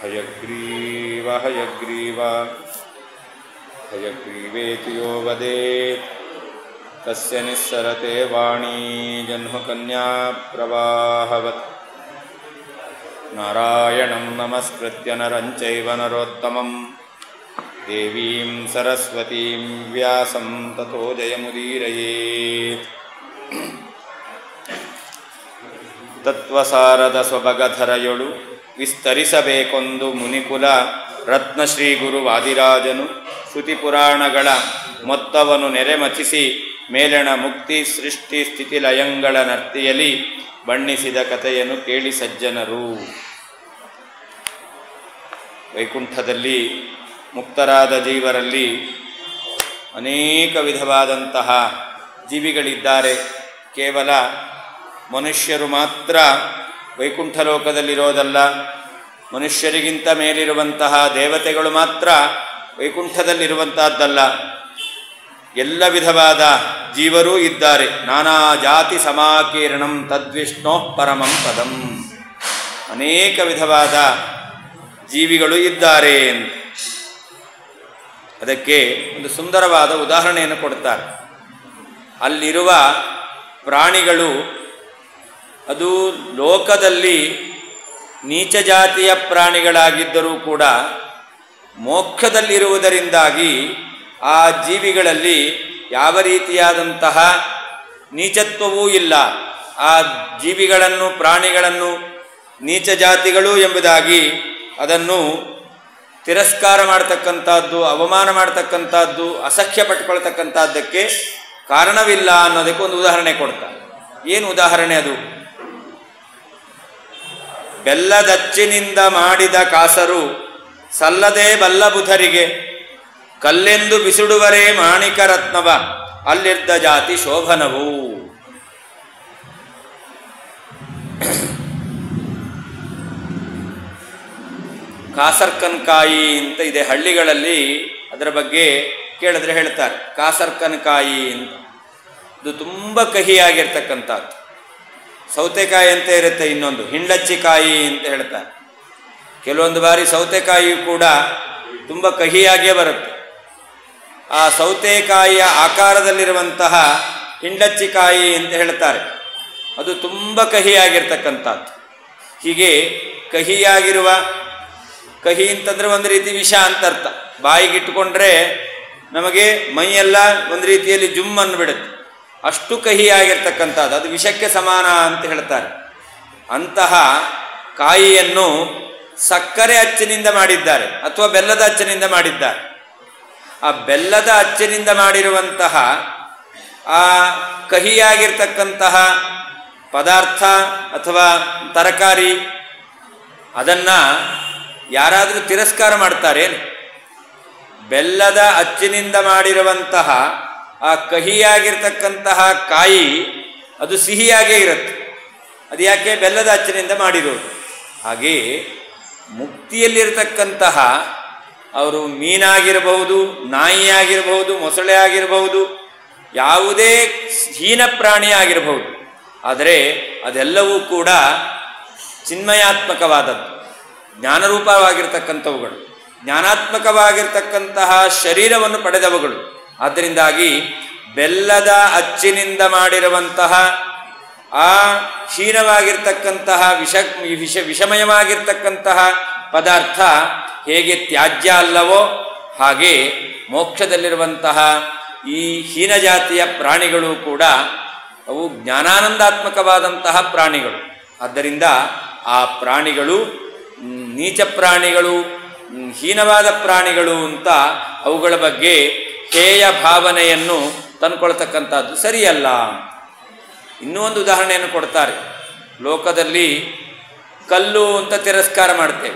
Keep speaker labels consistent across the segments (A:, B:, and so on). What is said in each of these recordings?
A: हयग्रीव हयग्रीव हयग्रीवेति यो वदेत् तस्य निःसरते वाणी जह्नुकन्याप्रवाहवत् नारायणं नमस्कृत्य नरं चैव नरोत्तमं देवीं सरस्वतीं व्यासं ततो जयमुदीरयेत् ತತ್ವಸಾರದ ಸೊಬಗಧರಯೊಳು ವಿಸ್ತರಿಸಬೇಕೊಂದು ಮುನಿಕುಲ ರತ್ನಶ್ರೀ ಗುರು ವಾದಿರಾಜನು ಶ್ರುತಿ ಪುರಾಣಗಳ ಮೊತ್ತವನ್ನು ನೆರೆಮಚಿಸಿ ಮೇಲಣ ಮುಕ್ತಿ ಸೃಷ್ಟಿ ಸ್ಥಿತಿ ಲಯಂಗಳ ನರ್ತಿಯಲಿ ಬಣ್ಣಿಸಿದ ಕಥೆಯನ್ನು ಕೇಳಿ ಸಜ್ಜನರು ವೈಕುಂಠದಲ್ಲಿ ಮುಕ್ತರಾದ ಜೀವರಲ್ಲಿ ಅನೇಕ ವಿಧವಾದಂತಹ ಜೀವಿಗಳಿದ್ದಾರೆ ಕೇವಲ ಮನುಷ್ಯರು ಮಾತ್ರ ವೈಕುಂಠ ಲೋಕದಲ್ಲಿರೋದಲ್ಲ ಮನುಷ್ಯರಿಗಿಂತ ಮೇಲಿರುವಂತಹ ದೇವತೆಗಳು ಮಾತ್ರ ವೈಕುಂಠದಲ್ಲಿರುವಂತಹದ್ದಲ್ಲ ಎಲ್ಲ ವಿಧವಾದ ಜೀವರೂ ಇದ್ದಾರೆ ನಾನಾ ಜಾತಿ ಸಮಾಕೀರ್ಣಂ ತದ್ವಿಷ್ಣೋ ಪರಮಂ ಪದಂ ಅನೇಕ ವಿಧವಾದ ಜೀವಿಗಳು ಇದ್ದಾರೆ ಅಂತ ಅದಕ್ಕೆ ಒಂದು ಸುಂದರವಾದ ಉದಾಹರಣೆಯನ್ನು ಕೊಡ್ತಾರೆ ಅಲ್ಲಿರುವ ಪ್ರಾಣಿಗಳು ಅದು ಲೋಕದಲ್ಲಿ ನೀಚ ಜಾತಿಯ ಪ್ರಾಣಿಗಳಾಗಿದ್ದರೂ ಕೂಡ ಮೋಕ್ಷದಲ್ಲಿರುವುದರಿಂದಾಗಿ ಆ ಜೀವಿಗಳಲ್ಲಿ ಯಾವ ರೀತಿಯಾದಂತಹ ನೀಚತ್ವವೂ ಇಲ್ಲ ಆ ಜೀವಿಗಳನ್ನು ಪ್ರಾಣಿಗಳನ್ನು ನೀಚ ಜಾತಿಗಳು ಎಂಬುದಾಗಿ ಅದನ್ನು ತಿರಸ್ಕಾರ ಮಾಡ್ತಕ್ಕಂಥದ್ದು ಅವಮಾನ ಮಾಡ್ತಕ್ಕಂಥದ್ದು ಅಸಖ್ಯ ಪಟ್ಕೊಳ್ತಕ್ಕಂಥದ್ದಕ್ಕೆ ಕಾರಣವಿಲ್ಲ ಅನ್ನೋದಕ್ಕೆ ಒಂದು ಉದಾಹರಣೆ ಕೊಡ್ತಾರೆ ಏನು ಉದಾಹರಣೆ ಅದು ಬೆಲ್ಲದಚ್ಚಿನಿಂದ ಮಾಡಿದ ಕಾಸರು ಸಲ್ಲದೆ ಬಲ್ಲಬುಧರಿಗೆ ಕಲ್ಲೆಂದು ಬಿಸುಡುವರೇ ಮಾಣಿಕ ರತ್ನವ ಅಲ್ಲಿದ್ದ ಜಾತಿ ಶೋಭನವು ಕಾಸರ್ಕನ್ಕಾಯಿ ಅಂತ ಇದೆ ಹಳ್ಳಿಗಳಲ್ಲಿ ಅದರ ಬಗ್ಗೆ ಕೇಳಿದ್ರೆ ಹೇಳ್ತಾರೆ ಕಾಸರ್ಕನ್ಕಾಯಿ ಅಂತ ಇದು ತುಂಬ ಕಹಿಯಾಗಿರ್ತಕ್ಕಂಥದ್ದು ಸೌತೆಕಾಯಿ ಅಂತ ಇರುತ್ತೆ ಇನ್ನೊಂದು ಹಿಂಡಚ್ಚಿಕಾಯಿ ಅಂತ ಹೇಳ್ತಾರೆ ಕೆಲವೊಂದು ಬಾರಿ ಸೌತೆಕಾಯಿಯು ಕೂಡ ತುಂಬ ಕಹಿಯಾಗಿಯೇ ಬರುತ್ತೆ ಆ ಸೌತೆಕಾಯಿಯ ಆಕಾರದಲ್ಲಿರುವಂತಹ ಹಿಂಡಚ್ಚಿಕಾಯಿ ಅಂತ ಹೇಳ್ತಾರೆ ಅದು ತುಂಬ ಕಹಿಯಾಗಿರ್ತಕ್ಕಂಥದ್ದು ಹೀಗೆ ಕಹಿಯಾಗಿರುವ ಕಹಿ ಅಂತಂದರೆ ಒಂದು ರೀತಿ ವಿಷ ಅಂತ ಅರ್ಥ ಬಾಯಿಗಿಟ್ಟುಕೊಂಡ್ರೆ ನಮಗೆ ಮೈಯೆಲ್ಲ ಒಂದು ರೀತಿಯಲ್ಲಿ ಜುಮ್ ಅಂದ್ಬಿಡುತ್ತೆ ಅಷ್ಟು ಕಹಿಯಾಗಿರ್ತಕ್ಕಂಥದ್ದು ಅದು ವಿಷಕ್ಕೆ ಸಮಾನ ಅಂತ ಹೇಳ್ತಾರೆ ಅಂತಹ ಕಾಯಿಯನ್ನು ಸಕ್ಕರೆ ಅಚ್ಚಿನಿಂದ ಮಾಡಿದ್ದಾರೆ ಅಥವಾ ಬೆಲ್ಲದ ಅಚ್ಚಿನಿಂದ ಮಾಡಿದ್ದಾರೆ ಆ ಬೆಲ್ಲದ ಅಚ್ಚಿನಿಂದ ಮಾಡಿರುವಂತಹ ಆ ಕಹಿಯಾಗಿರ್ತಕ್ಕಂತಹ ಪದಾರ್ಥ ಅಥವಾ ತರಕಾರಿ ಅದನ್ನು ಯಾರಾದರೂ ತಿರಸ್ಕಾರ ಮಾಡ್ತಾರೇನು ಬೆಲ್ಲದ ಅಚ್ಚಿನಿಂದ ಮಾಡಿರುವಂತಹ ಆ ಕಹಿಯಾಗಿರ್ತಕ್ಕಂತಹ ಕಾಯಿ ಅದು ಸಿಹಿಯಾಗೇ ಇರುತ್ತೆ ಅದು ಯಾಕೆ ಬೆಲ್ಲದ ಅಚ್ಚಿನಿಂದ ಮಾಡಿರೋದು ಹಾಗೆ ಮುಕ್ತಿಯಲ್ಲಿರ್ತಕ್ಕಂತಹ ಅವರು ಮೀನಾಗಿರಬಹುದು ನಾಯಿ ಆಗಿರಬಹುದು ಮೊಸಳೆ ಆಗಿರಬಹುದು ಯಾವುದೇ ಹೀನ ಪ್ರಾಣಿ ಆಗಿರಬಹುದು ಆದರೆ ಅದೆಲ್ಲವೂ ಕೂಡ ಚಿನ್ಮಯಾತ್ಮಕವಾದದ್ದು ಜ್ಞಾನರೂಪವಾಗಿರ್ತಕ್ಕಂಥವುಗಳು ಜ್ಞಾನಾತ್ಮಕವಾಗಿರ್ತಕ್ಕಂತಹ ಶರೀರವನ್ನು ಪಡೆದವುಗಳು ಆದ್ದರಿಂದಾಗಿ ಬೆಲ್ಲದ ಅಚ್ಚಿನಿಂದ ಮಾಡಿರುವಂತಹ ಆ ಕ್ಷೀಣವಾಗಿರ್ತಕ್ಕಂತಹ ವಿಷ ವಿಷ ವಿಷಮಯವಾಗಿರ್ತಕ್ಕಂತಹ ಪದಾರ್ಥ ಹೇಗೆ ತ್ಯಾಜ್ಯ ಅಲ್ಲವೋ ಹಾಗೆ ಮೋಕ್ಷದಲ್ಲಿರುವಂತಹ ಈ ಹೀನ ಜಾತಿಯ ಪ್ರಾಣಿಗಳು ಕೂಡ ಅವು ಜ್ಞಾನಾನಂದಾತ್ಮಕವಾದಂತಹ ಪ್ರಾಣಿಗಳು ಆದ್ದರಿಂದ ಆ ಪ್ರಾಣಿಗಳು ನೀಚ ಪ್ರಾಣಿಗಳು ಹೀನವಾದ ಪ್ರಾಣಿಗಳು ಅಂತ ಅವುಗಳ ಬಗ್ಗೆ ಹೇಯ ಭಾವನೆಯನ್ನು ತಂದ್ಕೊಳ್ತಕ್ಕಂಥದ್ದು ಸರಿಯಲ್ಲ ಇನ್ನೂ ಒಂದು ಉದಾಹರಣೆಯನ್ನು ಕೊಡ್ತಾರೆ ಲೋಕದಲ್ಲಿ ಕಲ್ಲು ಅಂತ ತಿರಸ್ಕಾರ ಮಾಡ್ತೇವೆ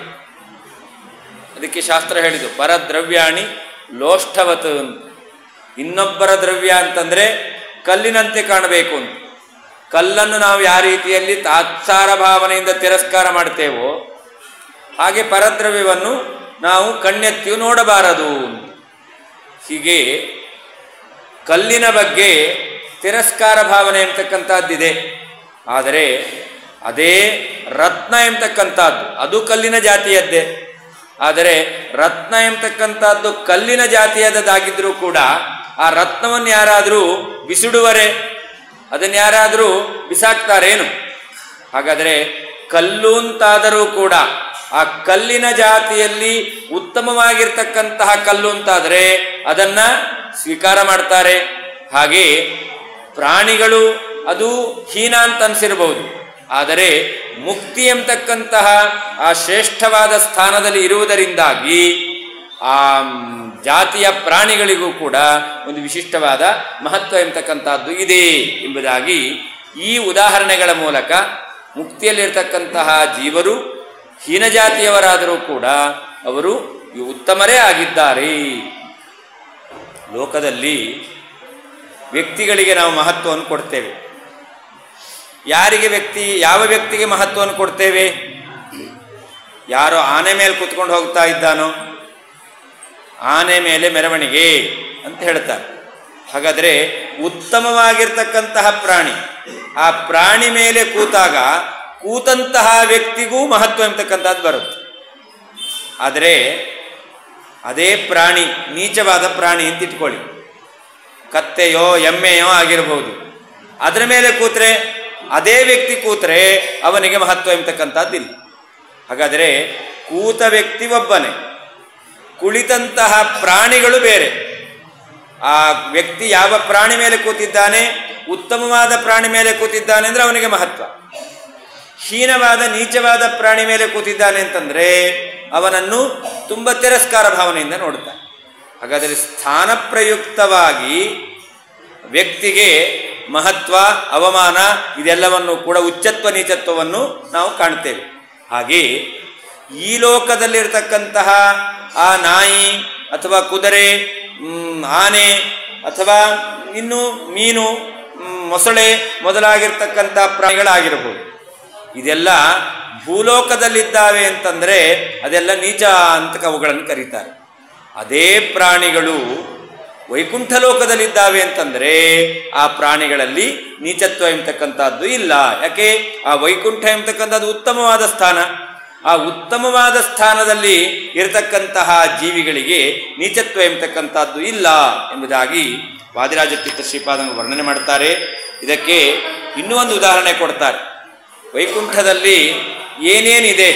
A: ಅದಕ್ಕೆ ಶಾಸ್ತ್ರ ಹೇಳಿದು ಪರದ್ರವ್ಯಾಣಿ ಲೋಷ್ಠವತ್ ಅಂತ ಇನ್ನೊಬ್ಬರ ದ್ರವ್ಯ ಅಂತಂದರೆ ಕಲ್ಲಿನಂತೆ ಕಾಣಬೇಕು ಅಂತ ಕಲ್ಲನ್ನು ನಾವು ಯಾವ ರೀತಿಯಲ್ಲಿ ತಾತ್ಸಾರ ಭಾವನೆಯಿಂದ ತಿರಸ್ಕಾರ ಮಾಡ್ತೇವೋ ಹಾಗೆ ಪರದ್ರವ್ಯವನ್ನು ನಾವು ಕಣ್ಣೆತ್ತಿಯೂ ನೋಡಬಾರದು ಹೀಗೆ ಕಲ್ಲಿನ ಬಗ್ಗೆ ತಿರಸ್ಕಾರ ಭಾವನೆ ಎಂತಕ್ಕಂಥದ್ದಿದೆ ಆದರೆ ಅದೇ ರತ್ನ ಎಂತಕ್ಕಂಥದ್ದು ಅದು ಕಲ್ಲಿನ ಜಾತಿಯದ್ದೇ ಆದರೆ ರತ್ನ ಎಂಬತಕ್ಕಂಥದ್ದು ಕಲ್ಲಿನ ಜಾತಿಯಾದದ್ದಾಗಿದ್ರೂ ಕೂಡ ಆ ರತ್ನವನ್ನು ಯಾರಾದರೂ ಬಿಸಿಡುವರೆ ಅದನ್ನು ಯಾರಾದರೂ ಬಿಸಾಕ್ತಾರೇನು ಹಾಗಾದರೆ ಕಲ್ಲು ಅಂತಾದರೂ ಕೂಡ ಆ ಕಲ್ಲಿನ ಜಾತಿಯಲ್ಲಿ ಉತ್ತಮವಾಗಿರ್ತಕ್ಕಂತಹ ಕಲ್ಲು ಅಂತಾದರೆ ಅದನ್ನ ಸ್ವೀಕಾರ ಮಾಡ್ತಾರೆ ಹಾಗೆ ಪ್ರಾಣಿಗಳು ಅದು ಹೀನ ಅಂತ ಅನ್ಸಿರಬಹುದು ಆದರೆ ಮುಕ್ತಿ ಎಂಬತಕ್ಕಂತಹ ಆ ಶ್ರೇಷ್ಠವಾದ ಸ್ಥಾನದಲ್ಲಿ ಇರುವುದರಿಂದಾಗಿ ಆ ಮ್, ಜಾತಿಯ ಪ್ರಾಣಿಗಳಿಗೂ ಕೂಡ ಒಂದು ವಿಶಿಷ್ಟವಾದ ಮಹತ್ವ ಎಂಬತಕ್ಕಂಥದ್ದು ಇದೆ ಎಂಬುದಾಗಿ ಈ ಉದಾಹರಣೆಗಳ ಮೂಲಕ ಮುಕ್ತಿಯಲ್ಲಿರ್ತಕ್ಕಂತಹ ಜೀವರು ಹೀನಜಾತಿಯವರಾದರೂ ಕೂಡ ಅವರು ಉತ್ತಮರೇ ಆಗಿದ್ದಾರೆ ಲೋಕದಲ್ಲಿ ವ್ಯಕ್ತಿಗಳಿಗೆ ನಾವು ಮಹತ್ವವನ್ನು ಕೊಡ್ತೇವೆ ಯಾರಿಗೆ ವ್ಯಕ್ತಿ ಯಾವ ವ್ಯಕ್ತಿಗೆ ಮಹತ್ವವನ್ನು ಕೊಡ್ತೇವೆ ಯಾರೋ ಆನೆ ಮೇಲೆ ಕುತ್ಕೊಂಡು ಹೋಗ್ತಾ ಇದ್ದಾನೋ ಆನೆ ಮೇಲೆ ಮೆರವಣಿಗೆ ಅಂತ ಹೇಳ್ತಾರೆ ಹಾಗಾದರೆ ಉತ್ತಮವಾಗಿರ್ತಕ್ಕಂತಹ ಪ್ರಾಣಿ ಆ ಪ್ರಾಣಿ ಮೇಲೆ ಕೂತಾಗ ಕೂತಂತಹ ವ್ಯಕ್ತಿಗೂ ಮಹತ್ವ ಎಂಬತಕ್ಕಂಥದ್ದು ಬರುತ್ತೆ ಆದರೆ ಅದೇ ಪ್ರಾಣಿ ನೀಚವಾದ ಪ್ರಾಣಿ ಅಂತ ಇಟ್ಕೊಳ್ಳಿ ಕತ್ತೆಯೋ ಎಮ್ಮೆಯೋ ಆಗಿರಬಹುದು ಅದರ ಮೇಲೆ ಕೂತ್ರೆ ಅದೇ ವ್ಯಕ್ತಿ ಕೂತ್ರೆ ಅವನಿಗೆ ಮಹತ್ವ ಎಂಬತಕ್ಕಂಥದ್ದಿಲ್ಲ ಹಾಗಾದರೆ ಕೂತ ವ್ಯಕ್ತಿ ಒಬ್ಬನೇ ಕುಳಿತಂತಹ ಪ್ರಾಣಿಗಳು ಬೇರೆ ಆ ವ್ಯಕ್ತಿ ಯಾವ ಪ್ರಾಣಿ ಮೇಲೆ ಕೂತಿದ್ದಾನೆ ಉತ್ತಮವಾದ ಪ್ರಾಣಿ ಮೇಲೆ ಕೂತಿದ್ದಾನೆ ಅಂದರೆ ಅವನಿಗೆ ಮಹತ್ವ ಹೀನವಾದ ನೀಚವಾದ ಪ್ರಾಣಿ ಮೇಲೆ ಕೂತಿದ್ದಾನೆ ಅಂತಂದ್ರೆ ಅವನನ್ನು ತುಂಬ ತಿರಸ್ಕಾರ ಭಾವನೆಯಿಂದ ನೋಡ್ತಾನೆ ಹಾಗಾದರೆ ಸ್ಥಾನ ಪ್ರಯುಕ್ತವಾಗಿ ವ್ಯಕ್ತಿಗೆ ಮಹತ್ವ ಅವಮಾನ ಇದೆಲ್ಲವನ್ನು ಕೂಡ ಉಚ್ಚತ್ವ ನೀಚತ್ವವನ್ನು ನಾವು ಕಾಣ್ತೇವೆ ಹಾಗೆ ಈ ಲೋಕದಲ್ಲಿರ್ತಕ್ಕಂತಹ ಆ ನಾಯಿ ಅಥವಾ ಕುದುರೆ ಮ್, ಆನೆ ಅಥವಾ ಇನ್ನು ಮೀನು ಮ್, ಮೊಸಳೆ ಮೊದಲಾಗಿರ್ತಕ್ಕಂಥ ಪ್ರಾಣಿಗಳಾಗಿರಬಹುದು ಇದೆಲ್ಲ ಭೂಲೋಕದಲ್ಲಿದ್ದಾವೆ ಅಂತಂದರೆ ಅದೆಲ್ಲ ನೀಚ ಅಂತ ಅವುಗಳನ್ನು ಕರೀತಾರೆ ಅದೇ ಪ್ರಾಣಿಗಳು ವೈಕುಂಠ ಲೋಕದಲ್ಲಿದ್ದಾವೆ ಅಂತಂದರೆ ಆ ಪ್ರಾಣಿಗಳಲ್ಲಿ ನೀಚತ್ವ ಎಂಬತಕ್ಕಂಥದ್ದು ಇಲ್ಲ ಯಾಕೆ ಆ ವೈಕುಂಠ ಎಂಬತಕ್ಕಂಥದ್ದು ಉತ್ತಮವಾದ ಸ್ಥಾನ ಆ ಉತ್ತಮವಾದ ಸ್ಥಾನದಲ್ಲಿ ಇರತಕ್ಕಂತಹ ಜೀವಿಗಳಿಗೆ ನೀಚತ್ವ ಎಂಬತಕ್ಕಂಥದ್ದು ಇಲ್ಲ ಎಂಬುದಾಗಿ ವಾದಿರಾಜ ತೀರ್ಥ ಶ್ರೀಪಾದಂಗ ವರ್ಣನೆ ಮಾಡ್ತಾರೆ ಇದಕ್ಕೆ ಇನ್ನೂ ಒಂದು ಉದಾಹರಣೆ ಕೊಡ್ತಾರೆ ವೈಕುಂಠದಲ್ಲಿ ಏನೇನಿದೆ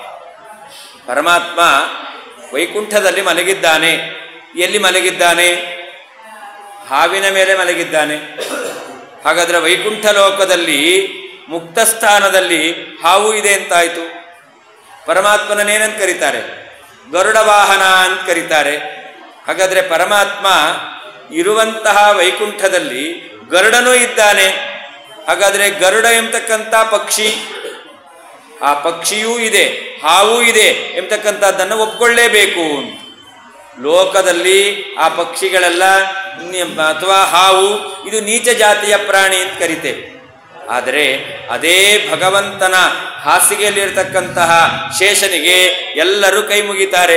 A: ಪರಮಾತ್ಮ ವೈಕುಂಠದಲ್ಲಿ ಮಲಗಿದ್ದಾನೆ ಎಲ್ಲಿ ಮಲಗಿದ್ದಾನೆ ಹಾವಿನ ಮೇಲೆ ಮಲಗಿದ್ದಾನೆ ಹಾಗಾದರೆ ವೈಕುಂಠ ಲೋಕದಲ್ಲಿ ಮುಕ್ತ ಸ್ಥಾನದಲ್ಲಿ ಹಾವು ಇದೆ ಅಂತಾಯಿತು ಪರಮಾತ್ಮನನ್ನೇನಂತ ಕರೀತಾರೆ ಗರುಡ ವಾಹನ ಅಂತ ಕರೀತಾರೆ ಹಾಗಾದರೆ ಪರಮಾತ್ಮ ಇರುವಂತಹ ವೈಕುಂಠದಲ್ಲಿ ಗರುಡನೂ ಇದ್ದಾನೆ ಹಾಗಾದರೆ ಗರುಡ ಎಂಬತಕ್ಕಂಥ ಪಕ್ಷಿ ಆ ಪಕ್ಷಿಯೂ ಇದೆ ಹಾವೂ ಇದೆ ಎಂಬತಕ್ಕಂಥದ್ದನ್ನು ಒಪ್ಕೊಳ್ಳೇಬೇಕು ಅಂತ ಲೋಕದಲ್ಲಿ ಆ ಪಕ್ಷಿಗಳೆಲ್ಲ ನಿ- ಅಥವಾ ಹಾವು ಇದು ನೀಚ ಜಾತಿಯ ಪ್ರಾಣಿ ಅಂತ ಕರಿತೇವೆ ಆದರೆ ಅದೇ ಭಗವಂತನ ಹಾಸಿಗೆಯಲ್ಲಿರ್ತಕ್ಕಂತಹ ಶೇಷನಿಗೆ ಎಲ್ಲರೂ ಕೈ ಮುಗಿತಾರೆ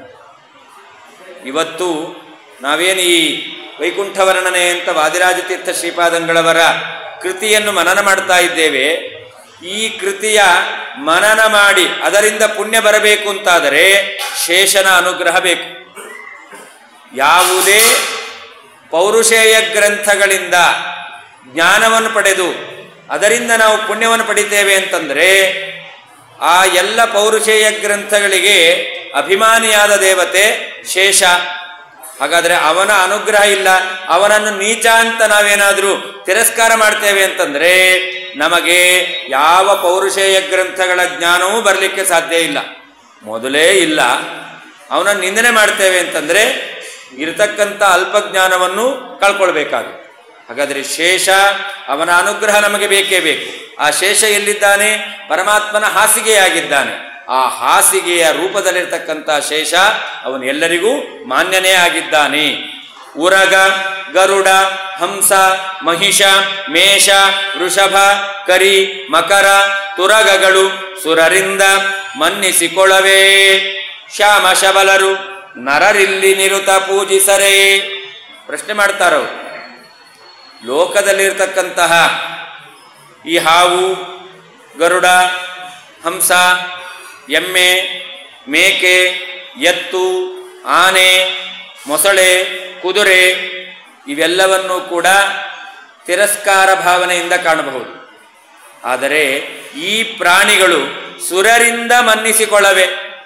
A: ಇವತ್ತು ನಾವೇನು ಈ ವೈಕುಂಠ ವರ್ಣನೆ ಅಂತ ವಾದಿರಾಜ ತೀರ್ಥ ಶ್ರೀಪಾದಂಗಳವರ ಕೃತಿಯನ್ನು ಮನನ ಮಾಡ್ತಾ ಇದ್ದೇವೆ ಈ ಕೃತಿಯ ಮನನ ಮಾಡಿ ಅದರಿಂದ ಪುಣ್ಯ ಬರಬೇಕು ಅಂತಾದರೆ ಶೇಷನ ಅನುಗ್ರಹ ಬೇಕು ಯಾವುದೇ ಪೌರುಷೇಯ ಗ್ರಂಥಗಳಿಂದ ಜ್ಞಾನವನ್ನು ಪಡೆದು ಅದರಿಂದ ನಾವು ಪುಣ್ಯವನ್ನು ಪಡಿತೇವೆ ಅಂತಂದರೆ ಆ ಎಲ್ಲ ಪೌರುಷೇಯ ಗ್ರಂಥಗಳಿಗೆ ಅಭಿಮಾನಿಯಾದ ದೇವತೆ ಶೇಷ ಹಾಗಾದರೆ ಅವನ ಅನುಗ್ರಹ ಇಲ್ಲ ಅವನನ್ನು ನೀಚ ಅಂತ ನಾವೇನಾದರೂ ತಿರಸ್ಕಾರ ಮಾಡ್ತೇವೆ ಅಂತಂದರೆ ನಮಗೆ ಯಾವ ಪೌರುಷೇಯ ಗ್ರಂಥಗಳ ಜ್ಞಾನವೂ ಬರಲಿಕ್ಕೆ ಸಾಧ್ಯ ಇಲ್ಲ ಮೊದಲೇ ಇಲ್ಲ ಅವನನ್ನು ನಿಂದನೆ ಮಾಡ್ತೇವೆ ಅಂತಂದರೆ ಇರತಕ್ಕಂಥ ಅಲ್ಪಜ್ಞಾನವನ್ನು ಕಳ್ಕೊಳ್ಬೇಕಾಗುತ್ತೆ ಹಾಗಾದರೆ ಶೇಷ ಅವನ ಅನುಗ್ರಹ ನಮಗೆ ಬೇಕೇ ಬೇಕು ಆ ಶೇಷ ಎಲ್ಲಿದ್ದಾನೆ ಪರಮಾತ್ಮನ ಹಾಸಿಗೆಯಾಗಿದ್ದಾನೆ ಆ ಹಾಸಿಗೆಯ ರೂಪದಲ್ಲಿರ್ತಕ್ಕಂಥ ಶೇಷ ಅವನು ಎಲ್ಲರಿಗೂ ಮಾನ್ಯನೇ ಆಗಿದ್ದಾನೆ ಉರಗ ಗರುಡ ಹಂಸ ಮಹಿಷ ಮೇಷ ವೃಷಭ ಕರಿ ಮಕರ ತುರಗಗಳು ಸುರರಿಂದ ಮನ್ನಿಸಿಕೊಳ್ಳವೇ ಶ್ಯಾಮ ಶಬಲರು ನರರಿಲ್ಲಿ ನಿರುತ ಪೂಜಿಸರೇ ಪ್ರಶ್ನೆ ಮಾಡ್ತಾರವರು ಲೋಕದಲ್ಲಿರ್ತಕ್ಕಂತಹ ಈ ಹಾವು ಗರುಡ ಹಂಸ ಎಮ್ಮೆ ಮೇಕೆ ಎತ್ತು ಆನೆ ಮೊಸಳೆ ಕುದುರೆ ಇವೆಲ್ಲವನ್ನೂ ಕೂಡ ತಿರಸ್ಕಾರ ಭಾವನೆಯಿಂದ ಕಾಣಬಹುದು ಆದರೆ ಈ ಪ್ರಾಣಿಗಳು ಸುರರಿಂದ ಮನ್ನಿಸಿಕೊಳ್ಳವೆ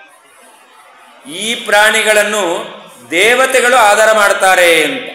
A: ಈ ಪ್ರಾಣಿಗಳನ್ನು ದೇವತೆಗಳು ಆಧಾರ ಮಾಡ್ತಾರೆ ಅಂತ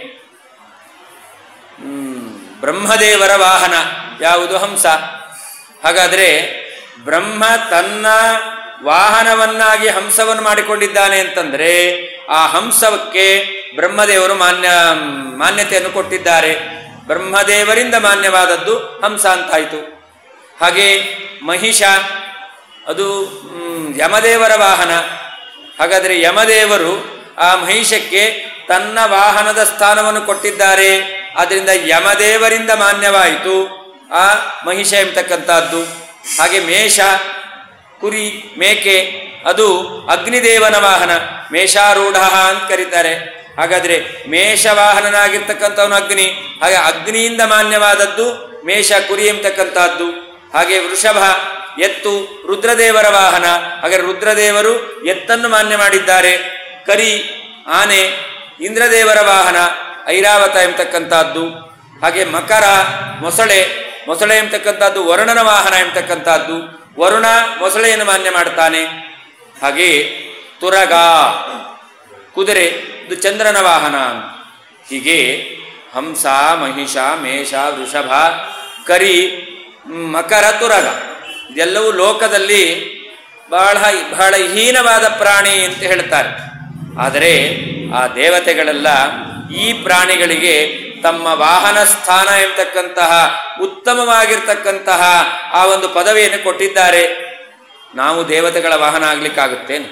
A: ಹ್ಮ್, ಬ್ರಹ್ಮದೇವರ ವಾಹನ ಯಾವುದು ಹಂಸ ಹಾಗಾದರೆ ಬ್ರಹ್ಮ ತನ್ನ ವಾಹನವನ್ನಾಗಿ ಹಂಸವನ್ನು ಮಾಡಿಕೊಂಡಿದ್ದಾನೆ ಅಂತಂದ್ರೆ ಆ ಹಂಸಕ್ಕೆ ಬ್ರಹ್ಮದೇವರು ಮಾನ್ಯ ಮಾನ್ಯತೆಯನ್ನು ಕೊಟ್ಟಿದ್ದಾರೆ ಬ್ರಹ್ಮದೇವರಿಂದ ಮಾನ್ಯವಾದದ್ದು ಹಂಸ ಅಂತಾಯಿತು ಹಾಗೆ ಮಹಿಷ ಅದು ಮ್, ಯಮದೇವರ ವಾಹನ ಹಾಗಾದರೆ ಯಮದೇವರು ಆ ಮಹಿಷಕ್ಕೆ ತನ್ನ ವಾಹನದ ಸ್ಥಾನವನ್ನು ಕೊಟ್ಟಿದ್ದಾರೆ ಆದ್ದರಿಂದ ಯಮದೇವರಿಂದ ಮಾನ್ಯವಾಯಿತು ಆ ಮಹಿಷ ಎಂಬತಕ್ಕಂಥದ್ದು ಹಾಗೆ ಮೇಷ ಕುರಿ ಮೇಕೆ ಅದು ಅಗ್ನಿದೇವನ ವಾಹನ ಮೇಷಾರೂಢ ಅಂತ ಕರೀತಾರೆ ಹಾಗಾದ್ರೆ ಮೇಷ ವಾಹನನಾಗಿರ್ತಕ್ಕಂಥವನು ಅಗ್ನಿ ಹಾಗೆ ಅಗ್ನಿಯಿಂದ ಮಾನ್ಯವಾದದ್ದು ಮೇಷ ಕುರಿ ಎಂಬತಕ್ಕಂಥದ್ದು ಹಾಗೆ ವೃಷಭ ಎತ್ತು ರುದ್ರದೇವರ ವಾಹನ ಹಾಗೆ ರುದ್ರದೇವರು ಎತ್ತನ್ನು ಮಾನ್ಯ ಮಾಡಿದ್ದಾರೆ ಕರಿ ಆನೆ ಇಂದ್ರದೇವರ ವಾಹನ ಐರಾವತ ಎಂಬತಕ್ಕಂಥದ್ದು ಹಾಗೆ ಮಕರ ಮೊಸಳೆ ಮೊಸಳೆ ಎಂಬತಕ್ಕಂಥದ್ದು ವರುಣನ ವಾಹನ ಎಂಬತಕ್ಕಂಥದ್ದು ವರುಣ ಮೊಸಳೆಯನ್ನು ಮಾನ್ಯ ಮಾಡ್ತಾನೆ ಹಾಗೆ ತುರಗ ಕುದುರೆ ಇದು ಚಂದ್ರನ ವಾಹನ ಅಂತ. ಹೀಗೆ ಹಂಸ ಮಹಿಷ ಮೇಷ ವೃಷಭ ಕರಿ ಮ್, ಮಕರ ತುರಗ ಇದೆಲ್ಲವೂ ಲೋಕದಲ್ಲಿ ಬಹಳ ಬಹಳ ಹೀನವಾದ ಪ್ರಾಣಿ ಅಂತ ಹೇಳ್ತಾರೆ ಆದರೆ ಆ ದೇವತೆಗಳೆಲ್ಲ ಈ ಪ್ರಾಣಿಗಳಿಗೆ ತಮ್ಮ ವಾಹನ ಸ್ಥಾನ ಎಂಬತಕ್ಕಂತಹ ಉತ್ತಮವಾಗಿರ್ತಕ್ಕಂತಹ ಆ ಒಂದು ಪದವಿಯನ್ನು ಕೊಟ್ಟಿದ್ದಾರೆ ನಾವು ದೇವತೆಗಳ ವಾಹನ ಆಗ್ಲಿಕ್ಕಾಗುತ್ತೇನು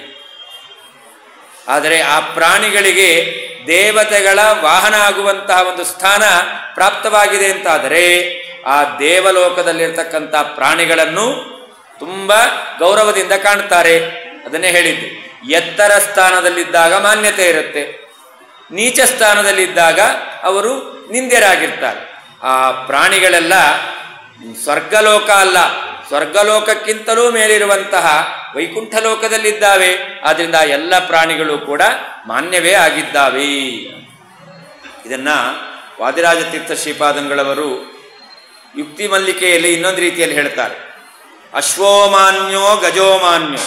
A: ಆದರೆ ಆ ಪ್ರಾಣಿಗಳಿಗೆ ದೇವತೆಗಳ ವಾಹನ ಆಗುವಂತಹ ಒಂದು ಸ್ಥಾನ ಪ್ರಾಪ್ತವಾಗಿದೆ ಅಂತಾದರೆ ಆ ದೇವಲೋಕದಲ್ಲಿರ್ತಕ್ಕಂಥ ಪ್ರಾಣಿಗಳನ್ನು ತುಂಬ ಗೌರವದಿಂದ ಕಾಣ್ತಾರೆ ಅದನ್ನೇ ಹೇಳಿದ್ದು ಎತ್ತರ ಸ್ಥಾನದಲ್ಲಿದ್ದಾಗ ಮಾನ್ಯತೆ ಇರುತ್ತೆ ನೀಚ ಸ್ಥಾನದಲ್ಲಿದ್ದಾಗ ಅವರು ನಿಂದ್ಯರಾಗಿರ್ತಾರೆ ಆ ಪ್ರಾಣಿಗಳೆಲ್ಲ ಸ್ವರ್ಗಲೋಕ ಅಲ್ಲ ಸ್ವರ್ಗಲೋಕಕ್ಕಿಂತಲೂ ಮೇಲಿರುವಂತಹ ವೈಕುಂಠ ಲೋಕದಲ್ಲಿದ್ದಾವೆ ಆದ್ರಿಂದ ಎಲ್ಲ ಪ್ರಾಣಿಗಳು ಕೂಡ ಮಾನ್ಯವೇ ಆಗಿದ್ದಾವೆ ಇದನ್ನ ವಾದಿರಾಜ ತೀರ್ಥ ಶ್ರೀಪಾದಂಗಳವರು ಯುಕ್ತಿ ಮಲ್ಲಿಕೆಯಲ್ಲಿ ಇನ್ನೊಂದು ರೀತಿಯಲ್ಲಿ ಹೇಳ್ತಾರೆ ಅಶ್ವೋಮಾನ್ಯೋ ಗಜೋಮಾನ್ಯೋ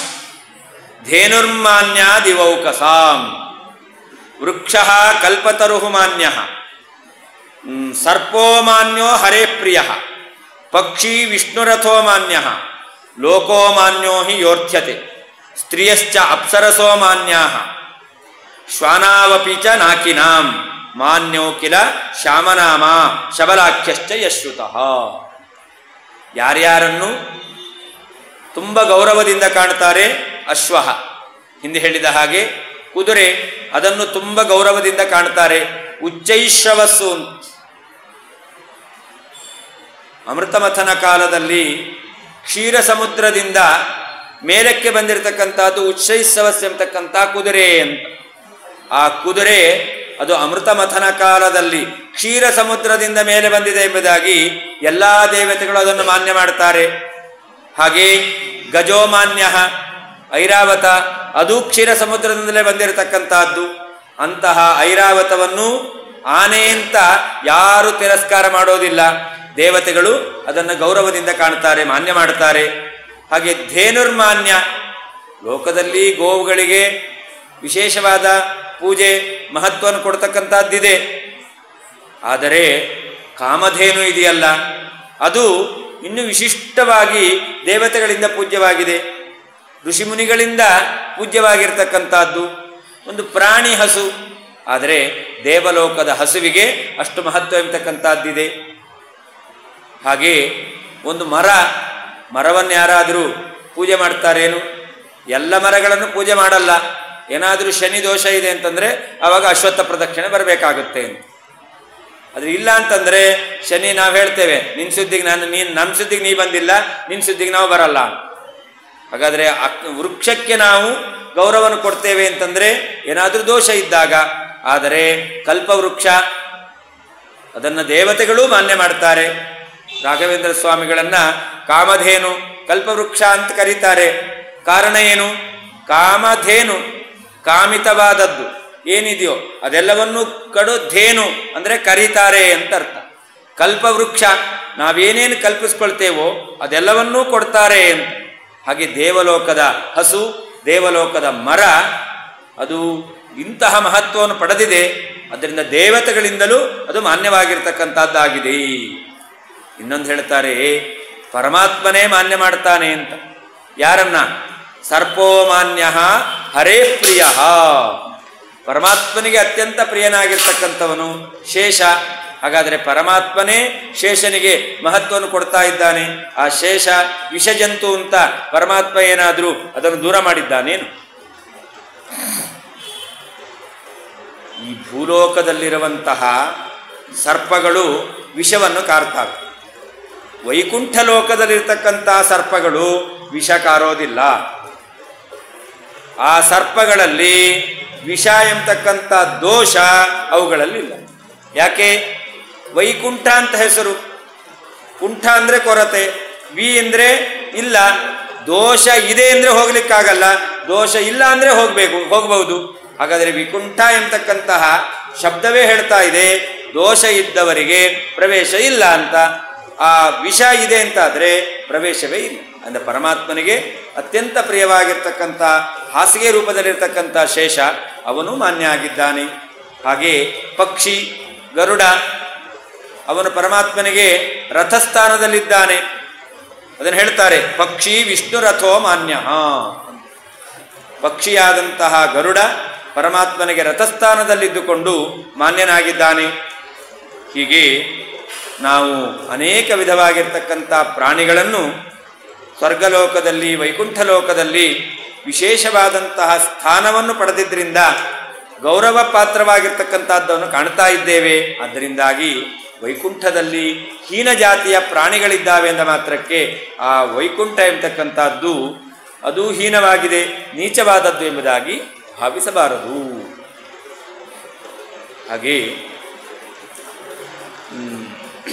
A: ಧೇನುರ್ಮಾನ್ಯ ದಿವೌಕಸಾಂ ವೃಕ್ಷ ಕಲ್ಪತರು ಮಾನ್ಯ ಸರ್ಪೋ ಮಾನ್ಯೋ ಹರೇ ಪ್ರಿಯ ಪಕ್ಷಿ ವಿಷ್ಣುರಥೋ ಮಾನ್ಯ ಲೋಕೋ ಮಾನ್ಯೋ ಹಿ ಯೋರ್ಥ್ಯತೆ ಸ್ತ್ರಿಯಶ್ಚ ಅಪ್ಸರಸೋ ಮಾನ್ಯಾ ಶ್ವಾನಾವಪಿ ಚ ನಾಕಿನಾಂ ಮಾನ್ಯೋ ಕಿಲ ಶ್ಯಾಮನಾಮ ಶಬಲಾಖ್ಯಶ್ಚ ಯಶ್ರುತಃ ಯಾರ್ಯಾರನ್ನು ತುಂಬ ಗೌರವದಿಂದ ಕಾಣ್ತಾರೆ ಅಶ್ವಹ ಹಿಂದೆ ಹೇಳಿದ ಹಾಗೆ ಕುದುರೆ ಅದನ್ನು ತುಂಬ ಗೌರವದಿಂದ ಕಾಣ್ತಾರೆ ಉಚ್ಚೈಶ್ರವಸ್ಸು ಅಂತ. ಅಮೃತಮಥನ ಕಾಲದಲ್ಲಿ ಕ್ಷೀರ ಸಮುದ್ರದಿಂದ ಮೇಲಕ್ಕೆ ಬಂದಿರತಕ್ಕಂಥದ್ದು ಉಚ್ಚೈಶ್ರವಸ್ ಎಂಬತಕ್ಕಂಥ ಕುದುರೆ ಅಂತ ಆ ಕುದುರೆ ಅದು ಅಮೃತ ಮಥನ ಕಾಲದಲ್ಲಿ ಕ್ಷೀರ ಸಮುದ್ರದಿಂದ ಮೇಲೆ ಬಂದಿದೆ ಎಂಬುದಾಗಿ ಎಲ್ಲ ದೇವತೆಗಳು ಅದನ್ನು ಮಾನ್ಯ ಮಾಡ್ತಾರೆ ಹಾಗೆ ಗಜೋಮಾನ್ಯ ಐರಾವತ ಅದು ಕ್ಷೀರ ಸಮುದ್ರದಿಂದಲೇ ಬಂದಿರತಕ್ಕಂತಹದ್ದು ಅಂತಹ ಐರಾವತವನ್ನು ಆನೆ ಅಂತ ಯಾರು ತಿರಸ್ಕಾರ ಮಾಡೋದಿಲ್ಲ ದೇವತೆಗಳು ಅದನ್ನು ಗೌರವದಿಂದ ಕಾಣ್ತಾರೆ ಮಾನ್ಯ ಮಾಡ್ತಾರೆ ಹಾಗೆ ಧೇನುರ್ಮಾನ್ಯ ಲೋಕದಲ್ಲಿ ಗೋವುಗಳಿಗೆ ವಿಶೇಷವಾದ ಪೂಜೆ ಮಹತ್ವವನ್ನು ಕೊಡ್ತಕ್ಕಂಥದ್ದಿದೆ ಆದರೆ ಕಾಮಧೇನು ಇದೆಯಲ್ಲ ಅದು ಇನ್ನು ವಿಶಿಷ್ಟವಾಗಿ ದೇವತೆಗಳಿಂದ ಪೂಜ್ಯವಾಗಿದೆ ಋಷಿಮುನಿಗಳಿಂದ ಪೂಜ್ಯವಾಗಿರ್ತಕ್ಕಂಥದ್ದು ಒಂದು ಪ್ರಾಣಿ ಹಸು ಆದರೆ ದೇವಲೋಕದ ಹಸುವಿಗೆ ಅಷ್ಟು ಮಹತ್ವ ಎಂಬತಕ್ಕಂಥದ್ದಿದೆ ಹಾಗೆ ಒಂದು ಮರ ಮರವನ್ನು ಯಾರಾದರೂ ಪೂಜೆ ಮಾಡ್ತಾರೇನು ಎಲ್ಲ ಮರಗಳನ್ನು ಪೂಜೆ ಮಾಡಲ್ಲ ಏನಾದರೂ ಶನಿ ದೋಷ ಇದೆ ಅಂತಂದರೆ ಆವಾಗ ಅಶ್ವತ್ಥ ಪ್ರದಕ್ಷಿಣೆ ಬರಬೇಕಾಗುತ್ತೆ ಅಂತ ಆದ್ರೆ ಇಲ್ಲ ಅಂತಂದ್ರೆ ಶನಿ ನಾವು ಹೇಳ್ತೇವೆ ನಿನ್ ಸುದ್ದಿಗೆ ನಾನು ನೀನ್ ನನ್ನ ಸುದ್ದಿಗೆ ನೀ ಬಂದಿಲ್ಲ ನಿನ್ ಸುದ್ದಿಗೆ ನಾವು ಬರಲ್ಲ ಹಾಗಾದ್ರೆ ಅಕ್- ವೃಕ್ಷಕ್ಕೆ ನಾವು ಗೌರವವನ್ನು ಕೊಡ್ತೇವೆ ಅಂತಂದ್ರೆ ಏನಾದರೂ ದೋಷ ಇದ್ದಾಗ ಆದರೆ ಕಲ್ಪವೃಕ್ಷ ಅದನ್ನು ದೇವತೆಗಳು ಮಾನ್ಯ ಮಾಡ್ತಾರೆ ರಾಘವೇಂದ್ರ ಸ್ವಾಮಿಗಳನ್ನ ಕಾಮಧೇನು ಕಲ್ಪವೃಕ್ಷ ಅಂತ ಕರೀತಾರೆ ಕಾರಣ ಏನು ಕಾಮಧೇನು ಕಾಮಿತವಾದದ್ದು ಏನಿದೆಯೋ ಅದೆಲ್ಲವನ್ನೂ ಕಡು ಧೇನು ಅಂದರೆ ಕರೀತಾರೆ ಅಂತ ಅರ್ಥ ಕಲ್ಪವೃಕ್ಷ ನಾವೇನೇನು ಕಲ್ಪಿಸ್ಕೊಳ್ತೇವೋ ಅದೆಲ್ಲವನ್ನೂ ಕೊಡ್ತಾರೆ ಅಂತ ಹಾಗೆ ದೇವಲೋಕದ ಹಸು ದೇವಲೋಕದ ಮರ ಅದು ಇಂತಹ ಮಹತ್ವವನ್ನು ಪಡೆದಿದೆ ಅದರಿಂದ ದೇವತೆಗಳಿಂದಲೂ ಅದು ಮಾನ್ಯವಾಗಿರ್ತಕ್ಕಂಥದ್ದಾಗಿದೆ ಇನ್ನೊಂದು ಹೇಳ್ತಾರೆ ಪರಮಾತ್ಮನೇ ಮಾನ್ಯ ಮಾಡ್ತಾನೆ ಅಂತ ಯಾರನ್ನ ಸರ್ಪೋ ಮಾನ್ಯ ಹರೇ ಪ್ರಿಯ ಪರಮಾತ್ಮನಿಗೆ ಅತ್ಯಂತ ಪ್ರಿಯನಾಗಿರ್ತಕ್ಕಂಥವನು ಶೇಷ ಹಾಗಾದರೆ ಪರಮಾತ್ಮನೇ ಶೇಷನಿಗೆ ಮಹತ್ವವನ್ನು ಕೊಡ್ತಾ ಇದ್ದಾನೆ ಆ ಶೇಷ ವಿಷಜಂತು ಅಂತ ಪರಮಾತ್ಮ ಏನಾದರೂ ಅದನ್ನು ದೂರ ಮಾಡಿದ್ದಾನೇನು ಈ ಭೂಲೋಕದಲ್ಲಿರುವಂತಹ ಸರ್ಪಗಳು ವಿಷವನ್ನು ಕಾರ್ತಾವೆ ವೈಕುಂಠ ಲೋಕದಲ್ಲಿರ್ತಕ್ಕಂತಹ ಸರ್ಪಗಳು ವಿಷ ಕಾರೋದಿಲ್ಲ ಆ ಸರ್ಪಗಳಲ್ಲಿ ವಿಷ ಎಂಬತಕ್ಕಂಥ ದೋಷ ಅವುಗಳಲ್ಲಿ ಇಲ್ಲ ಯಾಕೆ ವೈಕುಂಠ ಅಂತ ಹೆಸರು ಕುಂಠ ಅಂದರೆ ಕೊರತೆ ವಿ ಅಂದರೆ ಇಲ್ಲ ದೋಷ ಇದೆ ಅಂದರೆ ಹೋಗ್ಲಿಕ್ಕಾಗಲ್ಲ ದೋಷ ಇಲ್ಲ ಅಂದರೆ ಹೋಗಬೇಕು ಹೋಗಬಹುದು ಹಾಗಾದರೆ ವಿಕುಂಠ ಎಂಬತಕ್ಕಂತಹ ಶಬ್ದವೇ ಹೇಳ್ತಾ ಇದೆ ದೋಷ ಇದ್ದವರಿಗೆ ಪ್ರವೇಶ ಇಲ್ಲ ಅಂತ ಆ ವಿಷ ಇದೆ ಅಂತಾದರೆ ಪ್ರವೇಶವೇ ಇಲ್ಲ ಅಂದರೆ ಪರಮಾತ್ಮನಿಗೆ ಅತ್ಯಂತ ಪ್ರಿಯವಾಗಿರ್ತಕ್ಕಂಥ ಹಾಸಿಗೆ ರೂಪದಲ್ಲಿರ್ತಕ್ಕಂಥ ಶೇಷ ಅವನು ಮಾನ್ಯ ಆಗಿದ್ದಾನೆ ಹಾಗೆ ಪಕ್ಷಿ ಗರುಡ ಅವನು ಪರಮಾತ್ಮನಿಗೆ ರಥಸ್ಥಾನದಲ್ಲಿದ್ದಾನೆ ಅದನ್ನು ಹೇಳ್ತಾರೆ ಪಕ್ಷಿ ವಿಷ್ಣು ರಥೋ ಮಾನ್ಯ ಪಕ್ಷಿಯಾದಂತಹ ಗರುಡ ಪರಮಾತ್ಮನಿಗೆ ರಥಸ್ಥಾನದಲ್ಲಿದ್ದುಕೊಂಡು ಮಾನ್ಯನಾಗಿದ್ದಾನೆ ಹೀಗೆ ನಾವು ಅನೇಕ ವಿಧವಾಗಿರ್ತಕ್ಕಂಥ ಪ್ರಾಣಿಗಳನ್ನು ಸ್ವರ್ಗಲೋಕದಲ್ಲಿ ವೈಕುಂಠ ಲೋಕದಲ್ಲಿ ವಿಶೇಷವಾದಂತಹ ಸ್ಥಾನವನ್ನು ಪಡೆದಿದ್ದರಿಂದ ಗೌರವ ಪಾತ್ರವಾಗಿರ್ತಕ್ಕಂಥದ್ದನ್ನು ಕಾಣ್ತಾ ಇದ್ದೇವೆ ಅದರಿಂದಾಗಿ ವೈಕುಂಠದಲ್ಲಿ ಹೀನ ಜಾತಿಯ ಪ್ರಾಣಿಗಳಿದ್ದಾವೆ ಎಂದ ಮಾತ್ರಕ್ಕೆ ಆ ವೈಕುಂಠ ಎಂಬತಕ್ಕಂಥದ್ದು ಅದು ಹೀನವಾಗಿದೆ ನೀಚವಾದದ್ದು ಎಂಬುದಾಗಿ ಭಾವಿಸಬಾರದು ಹಾಗೆ ಹ್ಮ್,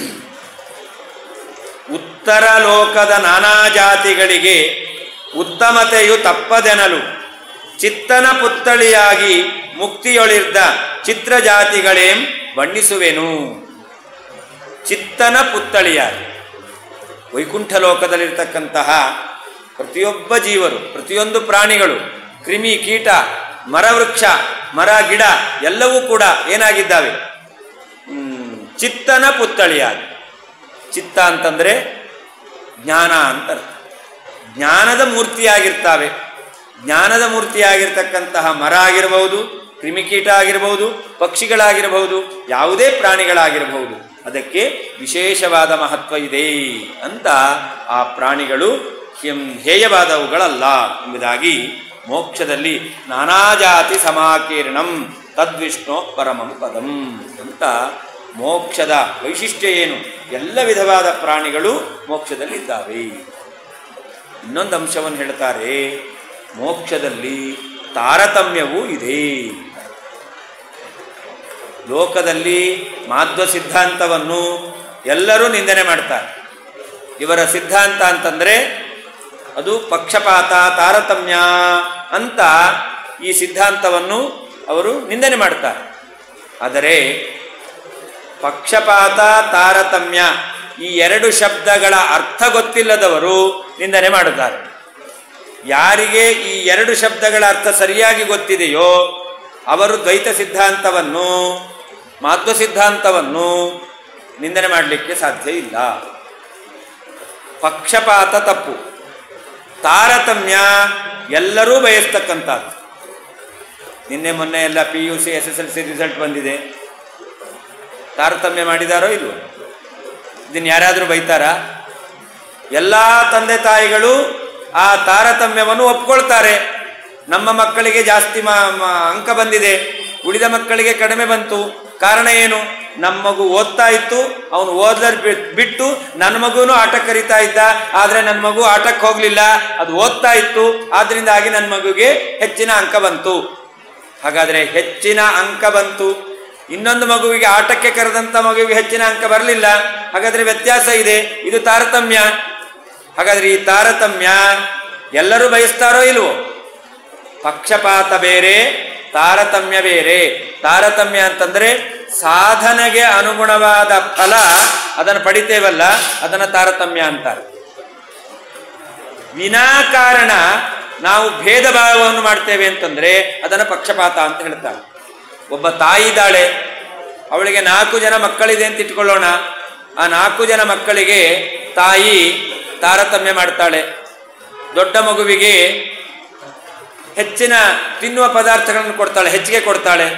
A: ಉತ್ತರ ಲೋಕದ ನಾನಾ ಜಾತಿಗಳಿಗೆ ಉತ್ತಮತೆಯು ತಪ್ಪದೆನಲು ಚಿತ್ತನ ಪುತ್ತಳಿಯಾಗಿ ಮುಕ್ತಿಯೊಳಿರ್ದ ಚಿತ್ರ ಜಾತಿಗಳೇಂ ಬಣ್ಣಿಸುವೆನು ಚಿತ್ತನ ಪುತ್ತಳಿಯಾಗಿ ವೈಕುಂಠ ಲೋಕದಲ್ಲಿರ್ತಕ್ಕಂತಹ ಪ್ರತಿಯೊಬ್ಬ ಜೀವರು ಪ್ರತಿಯೊಂದು ಪ್ರಾಣಿಗಳು ಕ್ರಿಮಿ ಕೀಟ ಮರವೃಕ್ಷ ಮರ ಗಿಡ ಎಲ್ಲವೂ ಕೂಡ ಏನಾಗಿದ್ದಾವೆ ಹ್ಮ್, ಚಿತ್ತನ ಪುತ್ತಳಿಯಾಗಿ ಚಿತ್ತ ಅಂತಂದರೆ ಜ್ಞಾನ ಅಂತ ಅರ್ಥ ಜ್ಞಾನದ ಮೂರ್ತಿಯಾಗಿರ್ತಾವೆ ಜ್ಞಾನದ ಮೂರ್ತಿಯಾಗಿರ್ತಕ್ಕಂತಹ ಮರ ಆಗಿರಬಹುದು ಕ್ರಿಮಿಕೀಟ ಆಗಿರಬಹುದು ಪಕ್ಷಿಗಳಾಗಿರಬಹುದು ಯಾವುದೇ ಪ್ರಾಣಿಗಳಾಗಿರಬಹುದು ಅದಕ್ಕೆ ವಿಶೇಷವಾದ ಮಹತ್ವ ಇದೆ ಅಂತ ಆ ಪ್ರಾಣಿಗಳು ಹೆಂ- ಹೇಯವಾದವುಗಳಲ್ಲ ಎಂಬುದಾಗಿ ಮೋಕ್ಷದಲ್ಲಿ ನಾನಾ ಜಾತಿ ಸಮಾಕೀರ್ಣಂ ತದ್ವಿಷ್ಣು ಪರಮಂ ಪದಂ ಅಂತ ಮೋಕ್ಷದ ವೈಶಿಷ್ಟ್ಯ ಏನು ಎಲ್ಲ ವಿಧವಾದ ಪ್ರಾಣಿಗಳು ಮೋಕ್ಷದಲ್ಲಿದ್ದಾವೆ ಇನ್ನೊಂದು ಅಂಶವನ್ನು ಹೇಳ್ತಾರೆ ಮೋಕ್ಷದಲ್ಲಿ ತಾರತಮ್ಯವೂ ಇದೆ ಲೋಕದಲ್ಲಿ ಮಾಧ್ವ ಸಿದ್ಧಾಂತವನ್ನು ಎಲ್ಲರೂ ನಿಂದನೆ ಮಾಡ್ತಾರೆ ಇವರ ಸಿದ್ಧಾಂತ ಅಂತಂದರೆ ಅದು ಪಕ್ಷಪಾತ ತಾರತಮ್ಯ ಅಂತ ಈ ಸಿದ್ಧಾಂತವನ್ನು ಅವರು ನಿಂದನೆ ಮಾಡ್ತಾರೆ ಆದರೆ ಪಕ್ಷಪಾತ ತಾರತಮ್ಯ ಈ ಎರಡು ಶಬ್ದಗಳ ಅರ್ಥ ಗೊತ್ತಿಲ್ಲದವರು ನಿಂದನೆ ಮಾಡುತ್ತಾರೆ ಯಾರಿಗೆ ಈ ಎರಡು ಶಬ್ದಗಳ ಅರ್ಥ ಸರಿಯಾಗಿ ಗೊತ್ತಿದೆಯೋ ಅವರು ದ್ವೈತ ಸಿದ್ಧಾಂತವನ್ನು ಮಾಧ್ವ ಸಿದ್ಧಾಂತವನ್ನು ನಿಂದನೆ ಮಾಡಲಿಕ್ಕೆ ಸಾಧ್ಯ ಇಲ್ಲ ಪಕ್ಷಪಾತ ತಪ್ಪು ತಾರತಮ್ಯ ಎಲ್ಲರೂ ಬಯಸ್ತಕ್ಕಂಥದ್ದು ನಿನ್ನೆ ಮೊನ್ನೆ ಎಲ್ಲ P U C S S L C result ಬಂದಿದೆ ತಾರತಮ್ಯ ಮಾಡಿದಾರೋ ಇಲ್ವೋ ಇದನ್ನು ಯಾರಾದರೂ ಬೈತಾರಾ ಎಲ್ಲ ತಂದೆ ತಾಯಿಗಳು ಆ ತಾರತಮ್ಯವನ್ನು ಒಪ್ಕೊಳ್ತಾರೆ ನಮ್ಮ ಮಕ್ಕಳಿಗೆ ಜಾಸ್ತಿ ಮ ಮ- ಅಂಕ ಬಂದಿದೆ ಉಳಿದ ಮಕ್ಕಳಿಗೆ ಕಡಿಮೆ ಬಂತು ಕಾರಣ ಏನು ನಮ್ಮ ಮಗು ಓದ್ತಾ ಇತ್ತು ಅವನು ಓದರ್ ಬಿಟ್ಟು ನನ್ನ ಮಗುನು ಆಟಕ್ಕೆ ಕರೀತಾ ಇದ್ದ ಆದರೆ ನನ್ನ ಮಗು ಆಟಕ್ಕೆ ಹೋಗಲಿಲ್ಲ ಅದು ಓದ್ತಾ ಇತ್ತು ಆದ್ರಿಂದಾಗಿ ನನ್ನ ಮಗುಗೆ ಹೆಚ್ಚಿನ ಅಂಕ ಬಂತು ಹಾಗಾದರೆ ಹೆಚ್ಚಿನ ಅಂಕ ಬಂತು ಇನ್ನೊಂದು ಮಗುವಿಗೆ ಆಟಕ್ಕೆ ಕರೆದಂಥ ಮಗುವಿಗೆ ಹೆಚ್ಚಿನ ಅಂಕ ಬರಲಿಲ್ಲ ಹಾಗಾದರೆ ವ್ಯತ್ಯಾಸ ಇದೆ ಇದು ತಾರತಮ್ಯ ಹಾಗಾದರೆ ಈ ತಾರತಮ್ಯ ಎಲ್ಲರೂ ಬಯಸ್ತಾರೋ ಇಲ್ವೋ ಪಕ್ಷಪಾತ ಬೇರೆ ತಾರತಮ್ಯ ಬೇರೆ ತಾರತಮ್ಯ ಅಂತಂದ್ರೆ ಸಾಧನೆಗೆ ಅನುಗುಣವಾದ ಫಲ ಅದನ್ನು ಪಡಿತೇವಲ್ಲ ಅದನ್ನು ತಾರತಮ್ಯ ಅಂತಾರೆ ವಿನಾಕಾರಣ ನಾವು ಭೇದ ಭಾವವನ್ನು ಮಾಡ್ತೇವೆ ಅಂತಂದ್ರೆ ಅದನ್ನು ಪಕ್ಷಪಾತ ಅಂತ ಹೇಳ್ತಾರೆ ಒಬ್ಬ ತಾಯಿ ಇದ್ದಾಳೆ ಅವಳಿಗೆ ನಾಲ್ಕು ಜನ ಮಕ್ಕಳಿದೆ ಅಂತ ಇಟ್ಕೊಳ್ಳೋಣ ಆ ನಾಲ್ಕು ಜನ ಮಕ್ಕಳಿಗೆ ತಾಯಿ ತಾರತಮ್ಯ ಮಾಡ್ತಾಳೆ ದೊಡ್ಡ ಮಗುವಿಗೆ ಹೆಚ್ಚಿನ ತಿನ್ನುವ ಪದಾರ್ಥಗಳನ್ನು ಕೊಡ್ತಾಳೆ ಹೆಚ್ಚಿಗೆ ಕೊಡ್ತಾಳೆ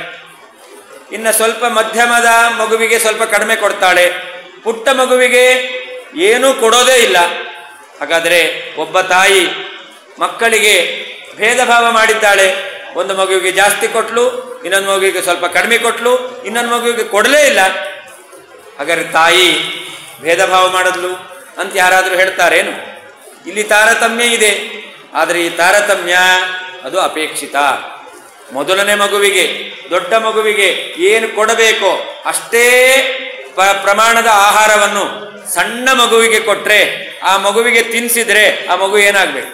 A: ಇನ್ನು ಸ್ವಲ್ಪ ಮಧ್ಯಮದ ಮಗುವಿಗೆ ಸ್ವಲ್ಪ ಕಡಿಮೆ ಕೊಡ್ತಾಳೆ ಪುಟ್ಟ ಮಗುವಿಗೆ ಏನೂ ಕೊಡೋದೇ ಇಲ್ಲ ಹಾಗಾದರೆ ಒಬ್ಬ ತಾಯಿ ಮಕ್ಕಳಿಗೆ ಭೇದ ಭಾವ ಮಾಡಿದ್ದಾಳೆ ಒಂದು ಮಗುವಿಗೆ ಜಾಸ್ತಿ ಕೊಟ್ಲು ಇನ್ನೊಂದು ಮಗುವಿಗೆ ಸ್ವಲ್ಪ ಕಡಿಮೆ ಕೊಟ್ಲು ಇನ್ನೊಂದು ಮಗುವಿಗೆ ಕೊಡಲೇ ಇಲ್ಲ ಹಾಗಾದ್ರೆ ತಾಯಿ ಭೇದ ಭಾವ ಮಾಡಿದ್ಲು ಅಂತ ಯಾರಾದರೂ ಹೇಳ್ತಾರೇನು ಇಲ್ಲಿ ತಾರತಮ್ಯ ಇದೆ ಆದರೆ ಈ ತಾರತಮ್ಯ ಅದು ಅಪೇಕ್ಷಿತ ಮೊದಲನೇ ಮಗುವಿಗೆ ದೊಡ್ಡ ಮಗುವಿಗೆ ಏನು ಕೊಡಬೇಕೋ ಅಷ್ಟೇ ಪ- ಪ್ರಮಾಣದ ಆಹಾರವನ್ನು ಸಣ್ಣ ಮಗುವಿಗೆ ಕೊಟ್ರೆ ಆ ಮಗುವಿಗೆ ತಿನ್ಸಿದ್ರೆ ಆ ಮಗು ಏನಾಗಬೇಕು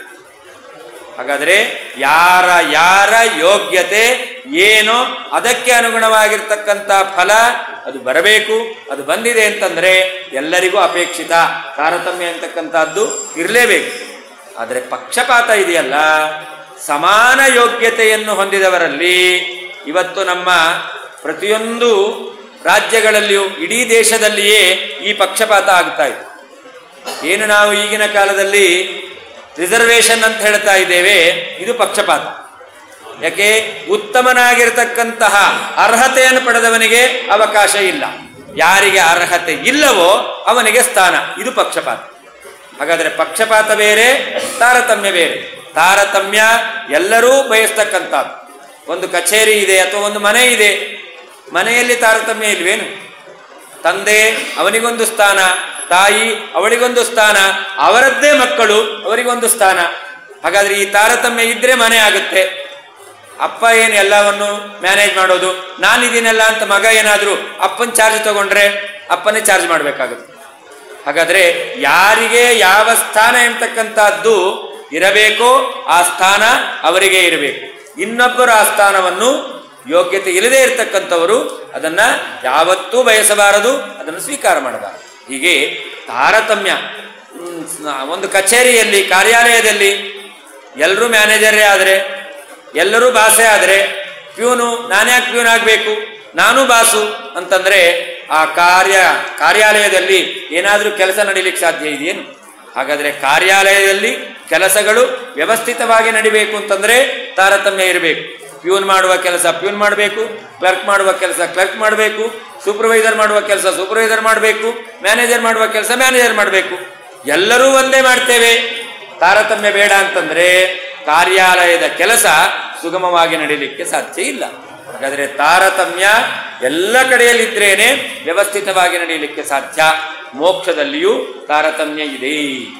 A: ಹಾಗಾದರೆ ಯಾರ ಯಾರ ಯೋಗ್ಯತೆ ಏನೋ ಅದಕ್ಕೆ ಅನುಗುಣವಾಗಿರ್ತಕ್ಕಂಥ ಫಲ ಅದು ಬರಬೇಕು ಅದು ಬಂದಿದೆ ಅಂತಂದರೆ ಎಲ್ಲರಿಗೂ ಅಪೇಕ್ಷಿತ ತಾರತಮ್ಯ ಅಂತಕ್ಕಂಥದ್ದು ಇರಲೇಬೇಕು ಆದರೆ ಪಕ್ಷಪಾತ ಇದೆಯಲ್ಲ ಸಮಾನ ಯೋಗ್ಯತೆಯನ್ನು ಹೊಂದಿದವರಲ್ಲಿ ಇವತ್ತು ನಮ್ಮ ಪ್ರತಿಯೊಂದು ರಾಜ್ಯಗಳಲ್ಲಿಯೂ ಇಡೀ ದೇಶದಲ್ಲಿಯೇ ಈ ಪಕ್ಷಪಾತ ಆಗ್ತಾ ಇದೆ ಏನು ನಾವು ಈಗಿನ ಕಾಲದಲ್ಲಿ ರಿಸರ್ವೇಷನ್ ಅಂತ ಹೇಳ್ತಾ ಇದ್ದೇವೆ ಇದು ಪಕ್ಷಪಾತ ಯಾಕೆ ಉತ್ತಮನಾಗಿರ್ತಕ್ಕಂತಹ ಅರ್ಹತೆಯನ್ನು ಪಡೆದವನಿಗೆ ಅವಕಾಶ ಇಲ್ಲ ಯಾರಿಗೆ ಅರ್ಹತೆ ಇಲ್ಲವೋ ಅವನಿಗೆ ಸ್ಥಾನ ಇದು ಪಕ್ಷಪಾತ ಹಾಗಾದರೆ ಪಕ್ಷಪಾತ ಬೇರೆ ತಾರತಮ್ಯ ಬೇರೆ ತಾರತಮ್ಯ ಎಲ್ಲರೂ ಬಯಸ್ತಕ್ಕಂಥದ್ದು ಒಂದು ಕಚೇರಿ ಇದೆ ಅಥವಾ ಒಂದು ಮನೆ ಇದೆ ಮನೆಯಲ್ಲಿ ತಾರತಮ್ಯ ಇಲ್ವೇನು ತಂದೆ ಅವನಿಗೊಂದು ಸ್ಥಾನ ತಾಯಿ ಅವಳಿಗೊಂದು ಸ್ಥಾನ ಅವರದ್ದೇ ಮಕ್ಕಳು ಅವರಿಗೊಂದು ಸ್ಥಾನ ಹಾಗಾದ್ರೆ ಈ ತಾರತಮ್ಯ ಇದ್ರೆ ಮನೆ ಆಗುತ್ತೆ ಅಪ್ಪ ಏನು ಎಲ್ಲವನ್ನು ಮ್ಯಾನೇಜ್ ಮಾಡೋದು ನಾನಿದ್ದೀನಲ್ಲ ಅಂತ ಮಗ ಏನಾದರೂ ಅಪ್ಪನ ಚಾರ್ಜ್ ತಗೊಂಡ್ರೆ ಅಪ್ಪನೇ ಚಾರ್ಜ್ ಮಾಡಬೇಕಾಗುತ್ತೆ ಹಾಗಾದ್ರೆ ಯಾರಿಗೆ ಯಾವ ಸ್ಥಾನ ಎಂತಕ್ಕಂಥದ್ದು ಇರಬೇಕೋ ಆ ಸ್ಥಾನ ಅವರಿಗೆ ಇರಬೇಕು ಇನ್ನೊಬ್ಬರು ಆ ಸ್ಥಾನವನ್ನು ಯೋಗ್ಯತೆ ಇಲ್ಲದೆ ಇರತಕ್ಕಂಥವರು ಅದನ್ನ ಯಾವತ್ತೂ ಬಯಸಬಾರದು ಅದನ್ನು ಸ್ವೀಕಾರ ಮಾಡಬಾರದು ಹೀಗೆ ತಾರತಮ್ಯ ಹ್ಮ್, ಸ- ಒಂದು ಕಚೇರಿಯಲ್ಲಿ ಕಾರ್ಯಾಲಯದಲ್ಲಿ ಎಲ್ಲರೂ ಮ್ಯಾನೇಜರೇ ಆದರೆ ಎಲ್ಲರೂ ಬಾಸೇ ಆದರೆ ಪ್ಯೂನು ನಾನ್ಯಾಕೆ ಪ್ಯೂನ್ ಆಗಬೇಕು ನಾನು ಬಾಸು ಅಂತಂದ್ರೆ ಆ ಕಾರ್ಯ ಕಾರ್ಯಾಲಯದಲ್ಲಿ ಏನಾದರೂ ಕೆಲಸ ನಡೀಲಿಕ್ಕೆ ಸಾಧ್ಯ ಇದೆಯೇನು ಹಾಗಾದರೆ ಕಾರ್ಯಾಲಯದಲ್ಲಿ ಕೆಲಸಗಳು ವ್ಯವಸ್ಥಿತವಾಗಿ ನಡಿಬೇಕು ಅಂತಂದ್ರೆ ತಾರತಮ್ಯ ಇರಬೇಕು ಪ್ಯೂನ್ ಮಾಡುವ ಕೆಲಸ ಪ್ಯೂನ್ ಮಾಡಬೇಕು ಕ್ಲರ್ಕ್ ಮಾಡುವ ಕೆಲಸ ಕ್ಲರ್ಕ್ ಮಾಡಬೇಕು ಸೂಪರ್ವೈಸರ್ ಮಾಡುವ ಕೆಲಸ ಸೂಪರ್ವೈಸರ್ ಮಾಡಬೇಕು ಮ್ಯಾನೇಜರ್ ಮಾಡುವ ಕೆಲಸ ಮ್ಯಾನೇಜರ್ ಮಾಡಬೇಕು ಎಲ್ಲರೂ ಒಂದೇ ಮಾಡ್ತೇವೆ ತಾರತಮ್ಯ ಬೇಡ ಅಂತಂದ್ರೆ ಕಾರ್ಯಾಲಯದ ಕೆಲಸ ಸುಗಮವಾಗಿ ನಡೀಲಿಕ್ಕೆ ಸಾಧ್ಯ ಇಲ್ಲ ಹಾಗಾದರೆ ತಾರತಮ್ಯ ಎಲ್ಲ ಕಡೆಯಲ್ಲಿದ್ರೇನೆ ವ್ಯವಸ್ಥಿತವಾಗಿ ನಡೀಲಿಕ್ಕೆ ಸಾಧ್ಯ ಮೋಕ್ಷದಲ್ಲಿಯೂ ತಾರತಮ್ಯ ಇದೆ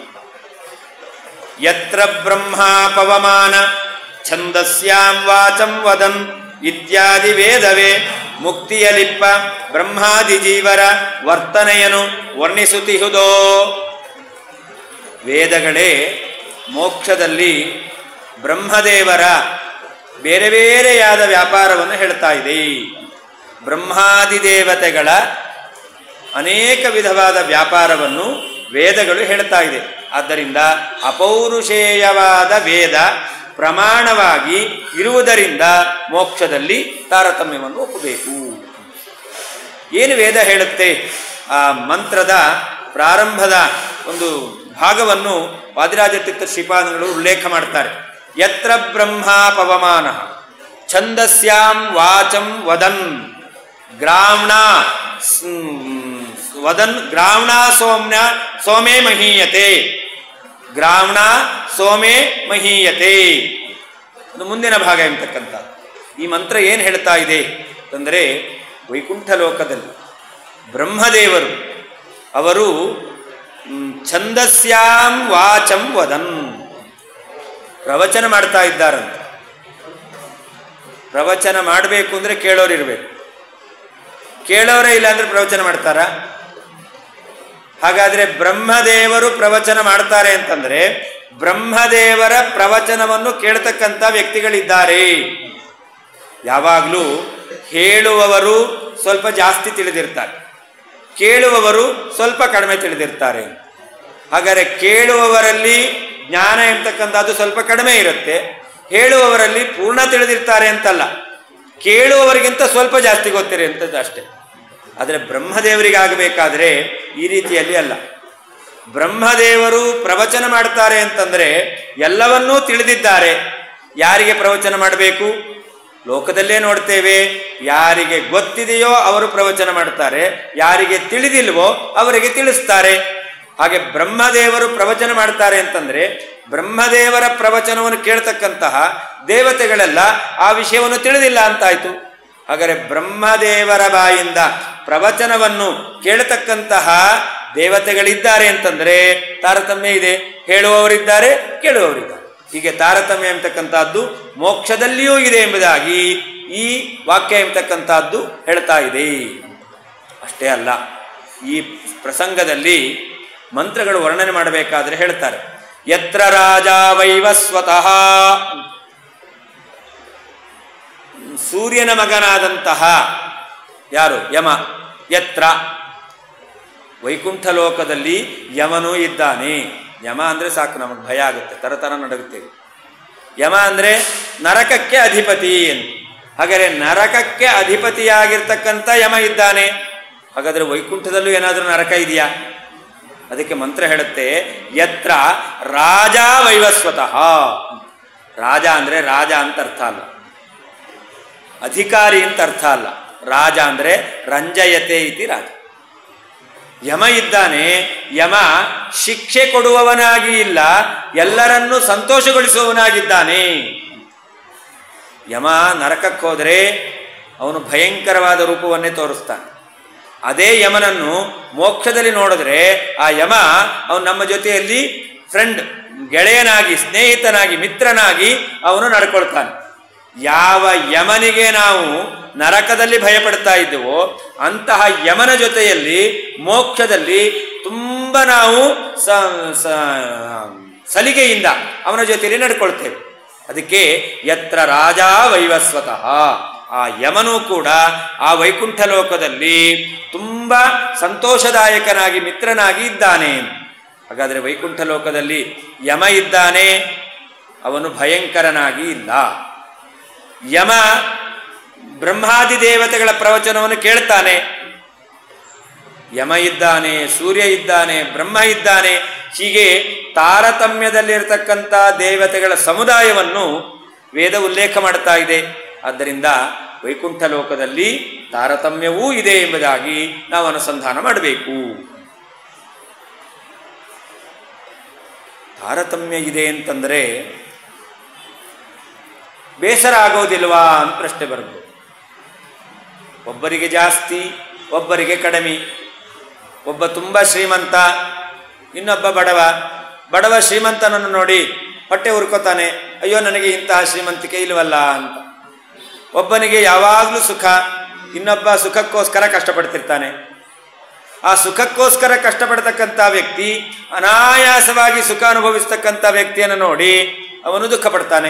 A: ಯತ್ರ ಬ್ರಹ್ಮಾ ಪವಮಾನ ಛಂದಸ್ಯಾಂ ವಾಚಂ ವದನ್ ಇತ್ಯಾದಿ ವೇದವೇ ಮುಕ್ತಿಯಲಿಪ್ಪ ಬ್ರಹ್ಮಾದಿ ಜೀವರ ವರ್ತನೆಯನ್ನು ವರ್ಣಿಸುತ್ತಿಹುದೋ ವೇದಗಳೇ ಮೋಕ್ಷದಲ್ಲಿ ಬ್ರಹ್ಮದೇವರ ಬೇರೆ ಬೇರೆಯಾದ ವ್ಯಾಪಾರವನ್ನು ಹೇಳ್ತಾ ಇದೆ ಬ್ರಹ್ಮಾದಿ ದೇವತೆಗಳ ಅನೇಕ ವಿಧವಾದ ವ್ಯಾಪಾರವನ್ನು ವೇದಗಳು ಹೇಳ್ತಾ ಇದೆ ಆದ್ದರಿಂದ ಅಪೌರುಷೇಯವಾದ ವೇದ ಪ್ರಮಾಣವಾಗಿ ಇರುವುದರಿಂದ ಮೋಕ್ಷದಲ್ಲಿ ತಾರತಮ್ಯವನ್ನು ಒಪ್ಪಬೇಕು ಏನು ವೇದ ಹೇಳುತ್ತೆ ಆ ಮಂತ್ರದ ಪ್ರಾರಂಭದ ಒಂದು ಭಾಗವನ್ನು ವಾದಿರಾಜ ತೀರ್ಥ ಶ್ರೀಪಾದಗಳು ಉಲ್ಲೇಖ ಮಾಡ್ತಾರೆ ಯತ್ರ ಬ್ರಹ್ಮ ಪವಮಾನ ಛಂದಸ್ಯಾಂ ವಾಚಂ ವದನ್ ಗ್ರಾಮ್ಣ ವದನ್ ಗ್ರಾಮ್ಣ ಸೋಮ್ನ ಸೋಮೇ ಮಹೀಯತೆ ಗ್ರಾಮ್ಣ ಸೋಮೇ ಮಹೀಯತೆ ಅದು ಮುಂದಿನ ಭಾಗ ಎಂತಕ್ಕಂಥ ಈ ಮಂತ್ರ ಏನು ಹೇಳ್ತಾ ಇದೆ ಅಂತಂದರೆ ವೈಕುಂಠ ಲೋಕದಲ್ಲಿ ಬ್ರಹ್ಮದೇವರು ಅವರು ಮ್, ಛಂದಸ್ಯಾಂ ವಾಚಂ ವದನ್ ಪ್ರವಚನ ಮಾಡ್ತಾ ಇದ್ದಾರಂತೆ ಪ್ರವಚನ ಮಾಡಬೇಕು ಅಂದರೆ ಕೇಳೋರು ಇರಬೇಕು ಕೇಳೋರೇ ಇಲ್ಲ ಅಂದ್ರೆ ಪ್ರವಚನ ಮಾಡ್ತಾರಾ ಹಾಗಾದ್ರೆ ಬ್ರಹ್ಮದೇವರು ಪ್ರವಚನ ಮಾಡ್ತಾರೆ ಅಂತಂದ್ರೆ ಬ್ರಹ್ಮದೇವರ ಪ್ರವಚನವನ್ನು ಕೇಳ್ತಕ್ಕಂಥ ವ್ಯಕ್ತಿಗಳಿದ್ದಾರೆ ಯಾವಾಗಲೂ ಹೇಳುವವರು ಸ್ವಲ್ಪ ಜಾಸ್ತಿ ತಿಳಿದಿರ್ತಾರೆ ಕೇಳುವವರು ಸ್ವಲ್ಪ ಕಡಿಮೆ ತಿಳಿದಿರ್ತಾರೆ ಹಾಗಾದರೆ ಕೇಳುವವರಲ್ಲಿ ಜ್ಞಾನ ಎಂತಕ್ಕಂಥದ್ದು ಸ್ವಲ್ಪ ಕಡಿಮೆ ಇರುತ್ತೆ ಹೇಳುವವರಲ್ಲಿ ಪೂರ್ಣ ತಿಳಿದಿರ್ತಾರೆ ಅಂತಲ್ಲ ಕೇಳುವವರಿಗಿಂತ ಸ್ವಲ್ಪ ಜಾಸ್ತಿ ಗೊತ್ತಿರುವಂಥದ್ದು ಅಷ್ಟೇ ಆದರೆ ಬ್ರಹ್ಮದೇವರಿಗಾಗಬೇಕಾದ್ರೆ ಈ ರೀತಿಯಲ್ಲಿ ಅಲ್ಲ ಬ್ರಹ್ಮದೇವರು ಪ್ರವಚನ ಮಾಡ್ತಾರೆ ಅಂತಂದ್ರೆ ಎಲ್ಲವನ್ನೂ ತಿಳಿದಿದ್ದಾರೆ ಯಾರಿಗೆ ಪ್ರವಚನ ಮಾಡಬೇಕು ಲೋಕದಲ್ಲೇ ನೋಡ್ತೇವೆ ಯಾರಿಗೆ ಗೊತ್ತಿದೆಯೋ ಅವರು ಪ್ರವಚನ ಮಾಡ್ತಾರೆ ಯಾರಿಗೆ ತಿಳಿದಿಲ್ವೋ ಅವರಿಗೆ ತಿಳಿಸ್ತಾರೆ ಹಾಗೆ ಬ್ರಹ್ಮದೇವರು ಪ್ರವಚನ ಮಾಡ್ತಾರೆ ಅಂತಂದ್ರೆ ಬ್ರಹ್ಮದೇವರ ಪ್ರವಚನವನ್ನು ಕೇಳ್ತಕ್ಕಂತಹ ದೇವತೆಗಳೆಲ್ಲ ಆ ವಿಷಯವನ್ನು ತಿಳಿದಿಲ್ಲ ಅಂತಾಯ್ತು ಹಾಗಾದರೆ ಬ್ರಹ್ಮದೇವರ ಬಾಯಿಂದ ಪ್ರವಚನವನ್ನು ಕೇಳತಕ್ಕಂತಹ ದೇವತೆಗಳಿದ್ದಾರೆ ಅಂತಂದ್ರೆ ತಾರತಮ್ಯ ಇದೆ ಹೇಳುವವರಿದ್ದಾರೆ ಕೇಳುವವರಿದ್ದಾರೆ ಹೀಗೆ ತಾರತಮ್ಯ ಎಂಬತಕ್ಕಂಥದ್ದು ಮೋಕ್ಷದಲ್ಲಿಯೂ ಇದೆ ಎಂಬುದಾಗಿ ಈ ವಾಕ್ಯ ಎಂಬತಕ್ಕಂಥದ್ದು ಹೇಳ್ತಾ ಇದೆ ಅಷ್ಟೇ ಅಲ್ಲ ಈ ಪ್ರಸಂಗದಲ್ಲಿ ಮಂತ್ರಗಳು ವರ್ಣನೆ ಮಾಡಬೇಕಾದ್ರೆ ಹೇಳ್ತಾರೆ ಯತ್ರ ರಾಜ ವೈವಸ್ವತಃ ಸೂರ್ಯನ ಮಗನಾದಂತಹ ಯಾರು ಯಮ ಯತ್ರ ವೈಕುಂಠ ಲೋಕದಲ್ಲಿ ಯಮನೂ ಇದ್ದಾನೆ ಯಮ ಅಂದರೆ ಸಾಕು ನಮಗೆ ಭಯ ಆಗುತ್ತೆ ತರತರ ನಡುಗುತ್ತೇವೆ ಯಮ ಅಂದರೆ ನರಕಕ್ಕೆ ಅಧಿಪತಿ ಅಂತ ಹಾಗಾದರೆ ನರಕಕ್ಕೆ ಅಧಿಪತಿಯಾಗಿರ್ತಕ್ಕಂಥ ಯಮ ಇದ್ದಾನೆ ಹಾಗಾದರೆ ವೈಕುಂಠದಲ್ಲೂ ಏನಾದರೂ ನರಕ ಇದೆಯಾ ಅದಕ್ಕೆ ಮಂತ್ರ ಹೇಳುತ್ತೆ ಯತ್ರ ರಾಜ ವೈವಸ್ವತಃ ರಾಜ ಅಂದರೆ ರಾಜ ಅಂತ ಅರ್ಥ ಅಲ್ಲ ಅಧಿಕಾರಿ ಅಂತ ಅರ್ಥ ಅಲ್ಲ ರಾಜ ಅಂದರೆ ರಂಜಯತೆ ಇತಿ ರಾಜ ಯಮ ಇದ್ದಾನೆ ಯಮ ಶಿಕ್ಷೆ ಕೊಡುವವನಾಗಿ ಇಲ್ಲ ಎಲ್ಲರನ್ನೂ ಸಂತೋಷಗೊಳಿಸುವವನಾಗಿದ್ದಾನೆ ಯಮ ನರಕಕ್ಕೆ ಹೋದರೆ ಅವನು ಭಯಂಕರವಾದ ರೂಪವನ್ನೇ ತೋರಿಸ್ತಾನೆ ಅದೇ ಯಮನನ್ನು ಮೋಕ್ಷದಲ್ಲಿ ನೋಡಿದ್ರೆ ಆ ಯಮ ಅವನು ನಮ್ಮ ಜೊತೆಯಲ್ಲಿ ಫ್ರೆಂಡ್ ಗೆಳೆಯನಾಗಿ ಸ್ನೇಹಿತನಾಗಿ ಮಿತ್ರನಾಗಿ ಅವನು ನಡ್ಕೊಳ್ತಾನೆ ಯಾವ ಯಮನಿಗೆ ನಾವು ನರಕದಲ್ಲಿ ಭಯಪಡ್ತಾ ಇದ್ದೆವೋ ಅಂತಹ ಯಮನ ಜೊತೆಯಲ್ಲಿ ಮೋಕ್ಷದಲ್ಲಿ ತುಂಬ ನಾವು ಸ ಸ- ಸಲಿಗೆಯಿಂದ ಅವನ ಜೊತೆಯಲ್ಲಿ ನಡ್ಕೊಳ್ತೇವೆ ಅದಕ್ಕೆ ಯತ್ರ ರಾಜ ವೈವಸ್ವತಃ ಆ ಯಮನು ಕೂಡ ಆ ವೈಕುಂಠ ಲೋಕದಲ್ಲಿ ತುಂಬ ಸಂತೋಷದಾಯಕನಾಗಿ ಮಿತ್ರನಾಗಿ ಇದ್ದಾನೆ ಹಾಗಾದರೆ ವೈಕುಂಠ ಲೋಕದಲ್ಲಿ ಯಮ ಇದ್ದಾನೆ ಅವನು ಭಯಂಕರನಾಗಿ ಇಲ್ಲ ಯಮ ಬ್ರಹ್ಮಾದಿ ದೇವತೆಗಳ ಪ್ರವಚನವನ್ನು ಕೇಳ್ತಾನೆ ಯಮ ಇದ್ದಾನೆ ಸೂರ್ಯ ಇದ್ದಾನೆ ಬ್ರಹ್ಮ ಇದ್ದಾನೆ ಹೀಗೆ ತಾರತಮ್ಯದಲ್ಲಿರ್ತಕ್ಕಂಥ ದೇವತೆಗಳ ಸಮುದಾಯವನ್ನು ವೇದ ಉಲ್ಲೇಖ ಮಾಡ್ತಾ ಇದೆ ಆದ್ದರಿಂದ ವೈಕುಂಠ ಲೋಕದಲ್ಲಿ ತಾರತಮ್ಯವೂ ಇದೆ ಎಂಬುದಾಗಿ ನಾವು ಅನುಸಂಧಾನ ಮಾಡಬೇಕು ತಾರತಮ್ಯ ಇದೆ ಅಂತಂದರೆ ಬೇಸರ ಆಗೋದಿಲ್ವಾ ಅಂತ ಪ್ರಶ್ನೆ ಬರ್ಬೋದು ಒಬ್ಬರಿಗೆ ಜಾಸ್ತಿ ಒಬ್ಬರಿಗೆ ಕಡಿಮೆ ಒಬ್ಬ ತುಂಬ ಶ್ರೀಮಂತ ಇನ್ನೊಬ್ಬ ಬಡವ ಬಡವ ಶ್ರೀಮಂತನನ್ನು ನೋಡಿ ಹೊಟ್ಟೆ ಹುರ್ಕೋತಾನೆ ಅಯ್ಯೋ ನನಗೆ ಇಂತಹ ಶ್ರೀಮಂತಿಕೆ ಇಲ್ವಲ್ಲ ಅಂತ ಒಬ್ಬನಿಗೆ ಯಾವಾಗಲೂ ಸುಖ ಇನ್ನೊಬ್ಬ ಸುಖಕ್ಕೋಸ್ಕರ ಕಷ್ಟಪಡ್ತಿರ್ತಾನೆ ಆ ಸುಖಕ್ಕೋಸ್ಕರ ಕಷ್ಟಪಡ್ತಕ್ಕಂಥ ವ್ಯಕ್ತಿ ಅನಾಯಾಸವಾಗಿ ಸುಖ ಅನುಭವಿಸ್ತಕ್ಕಂಥ ವ್ಯಕ್ತಿಯನ್ನು ನೋಡಿ ಅವನು ದುಃಖ ಪಡ್ತಾನೆ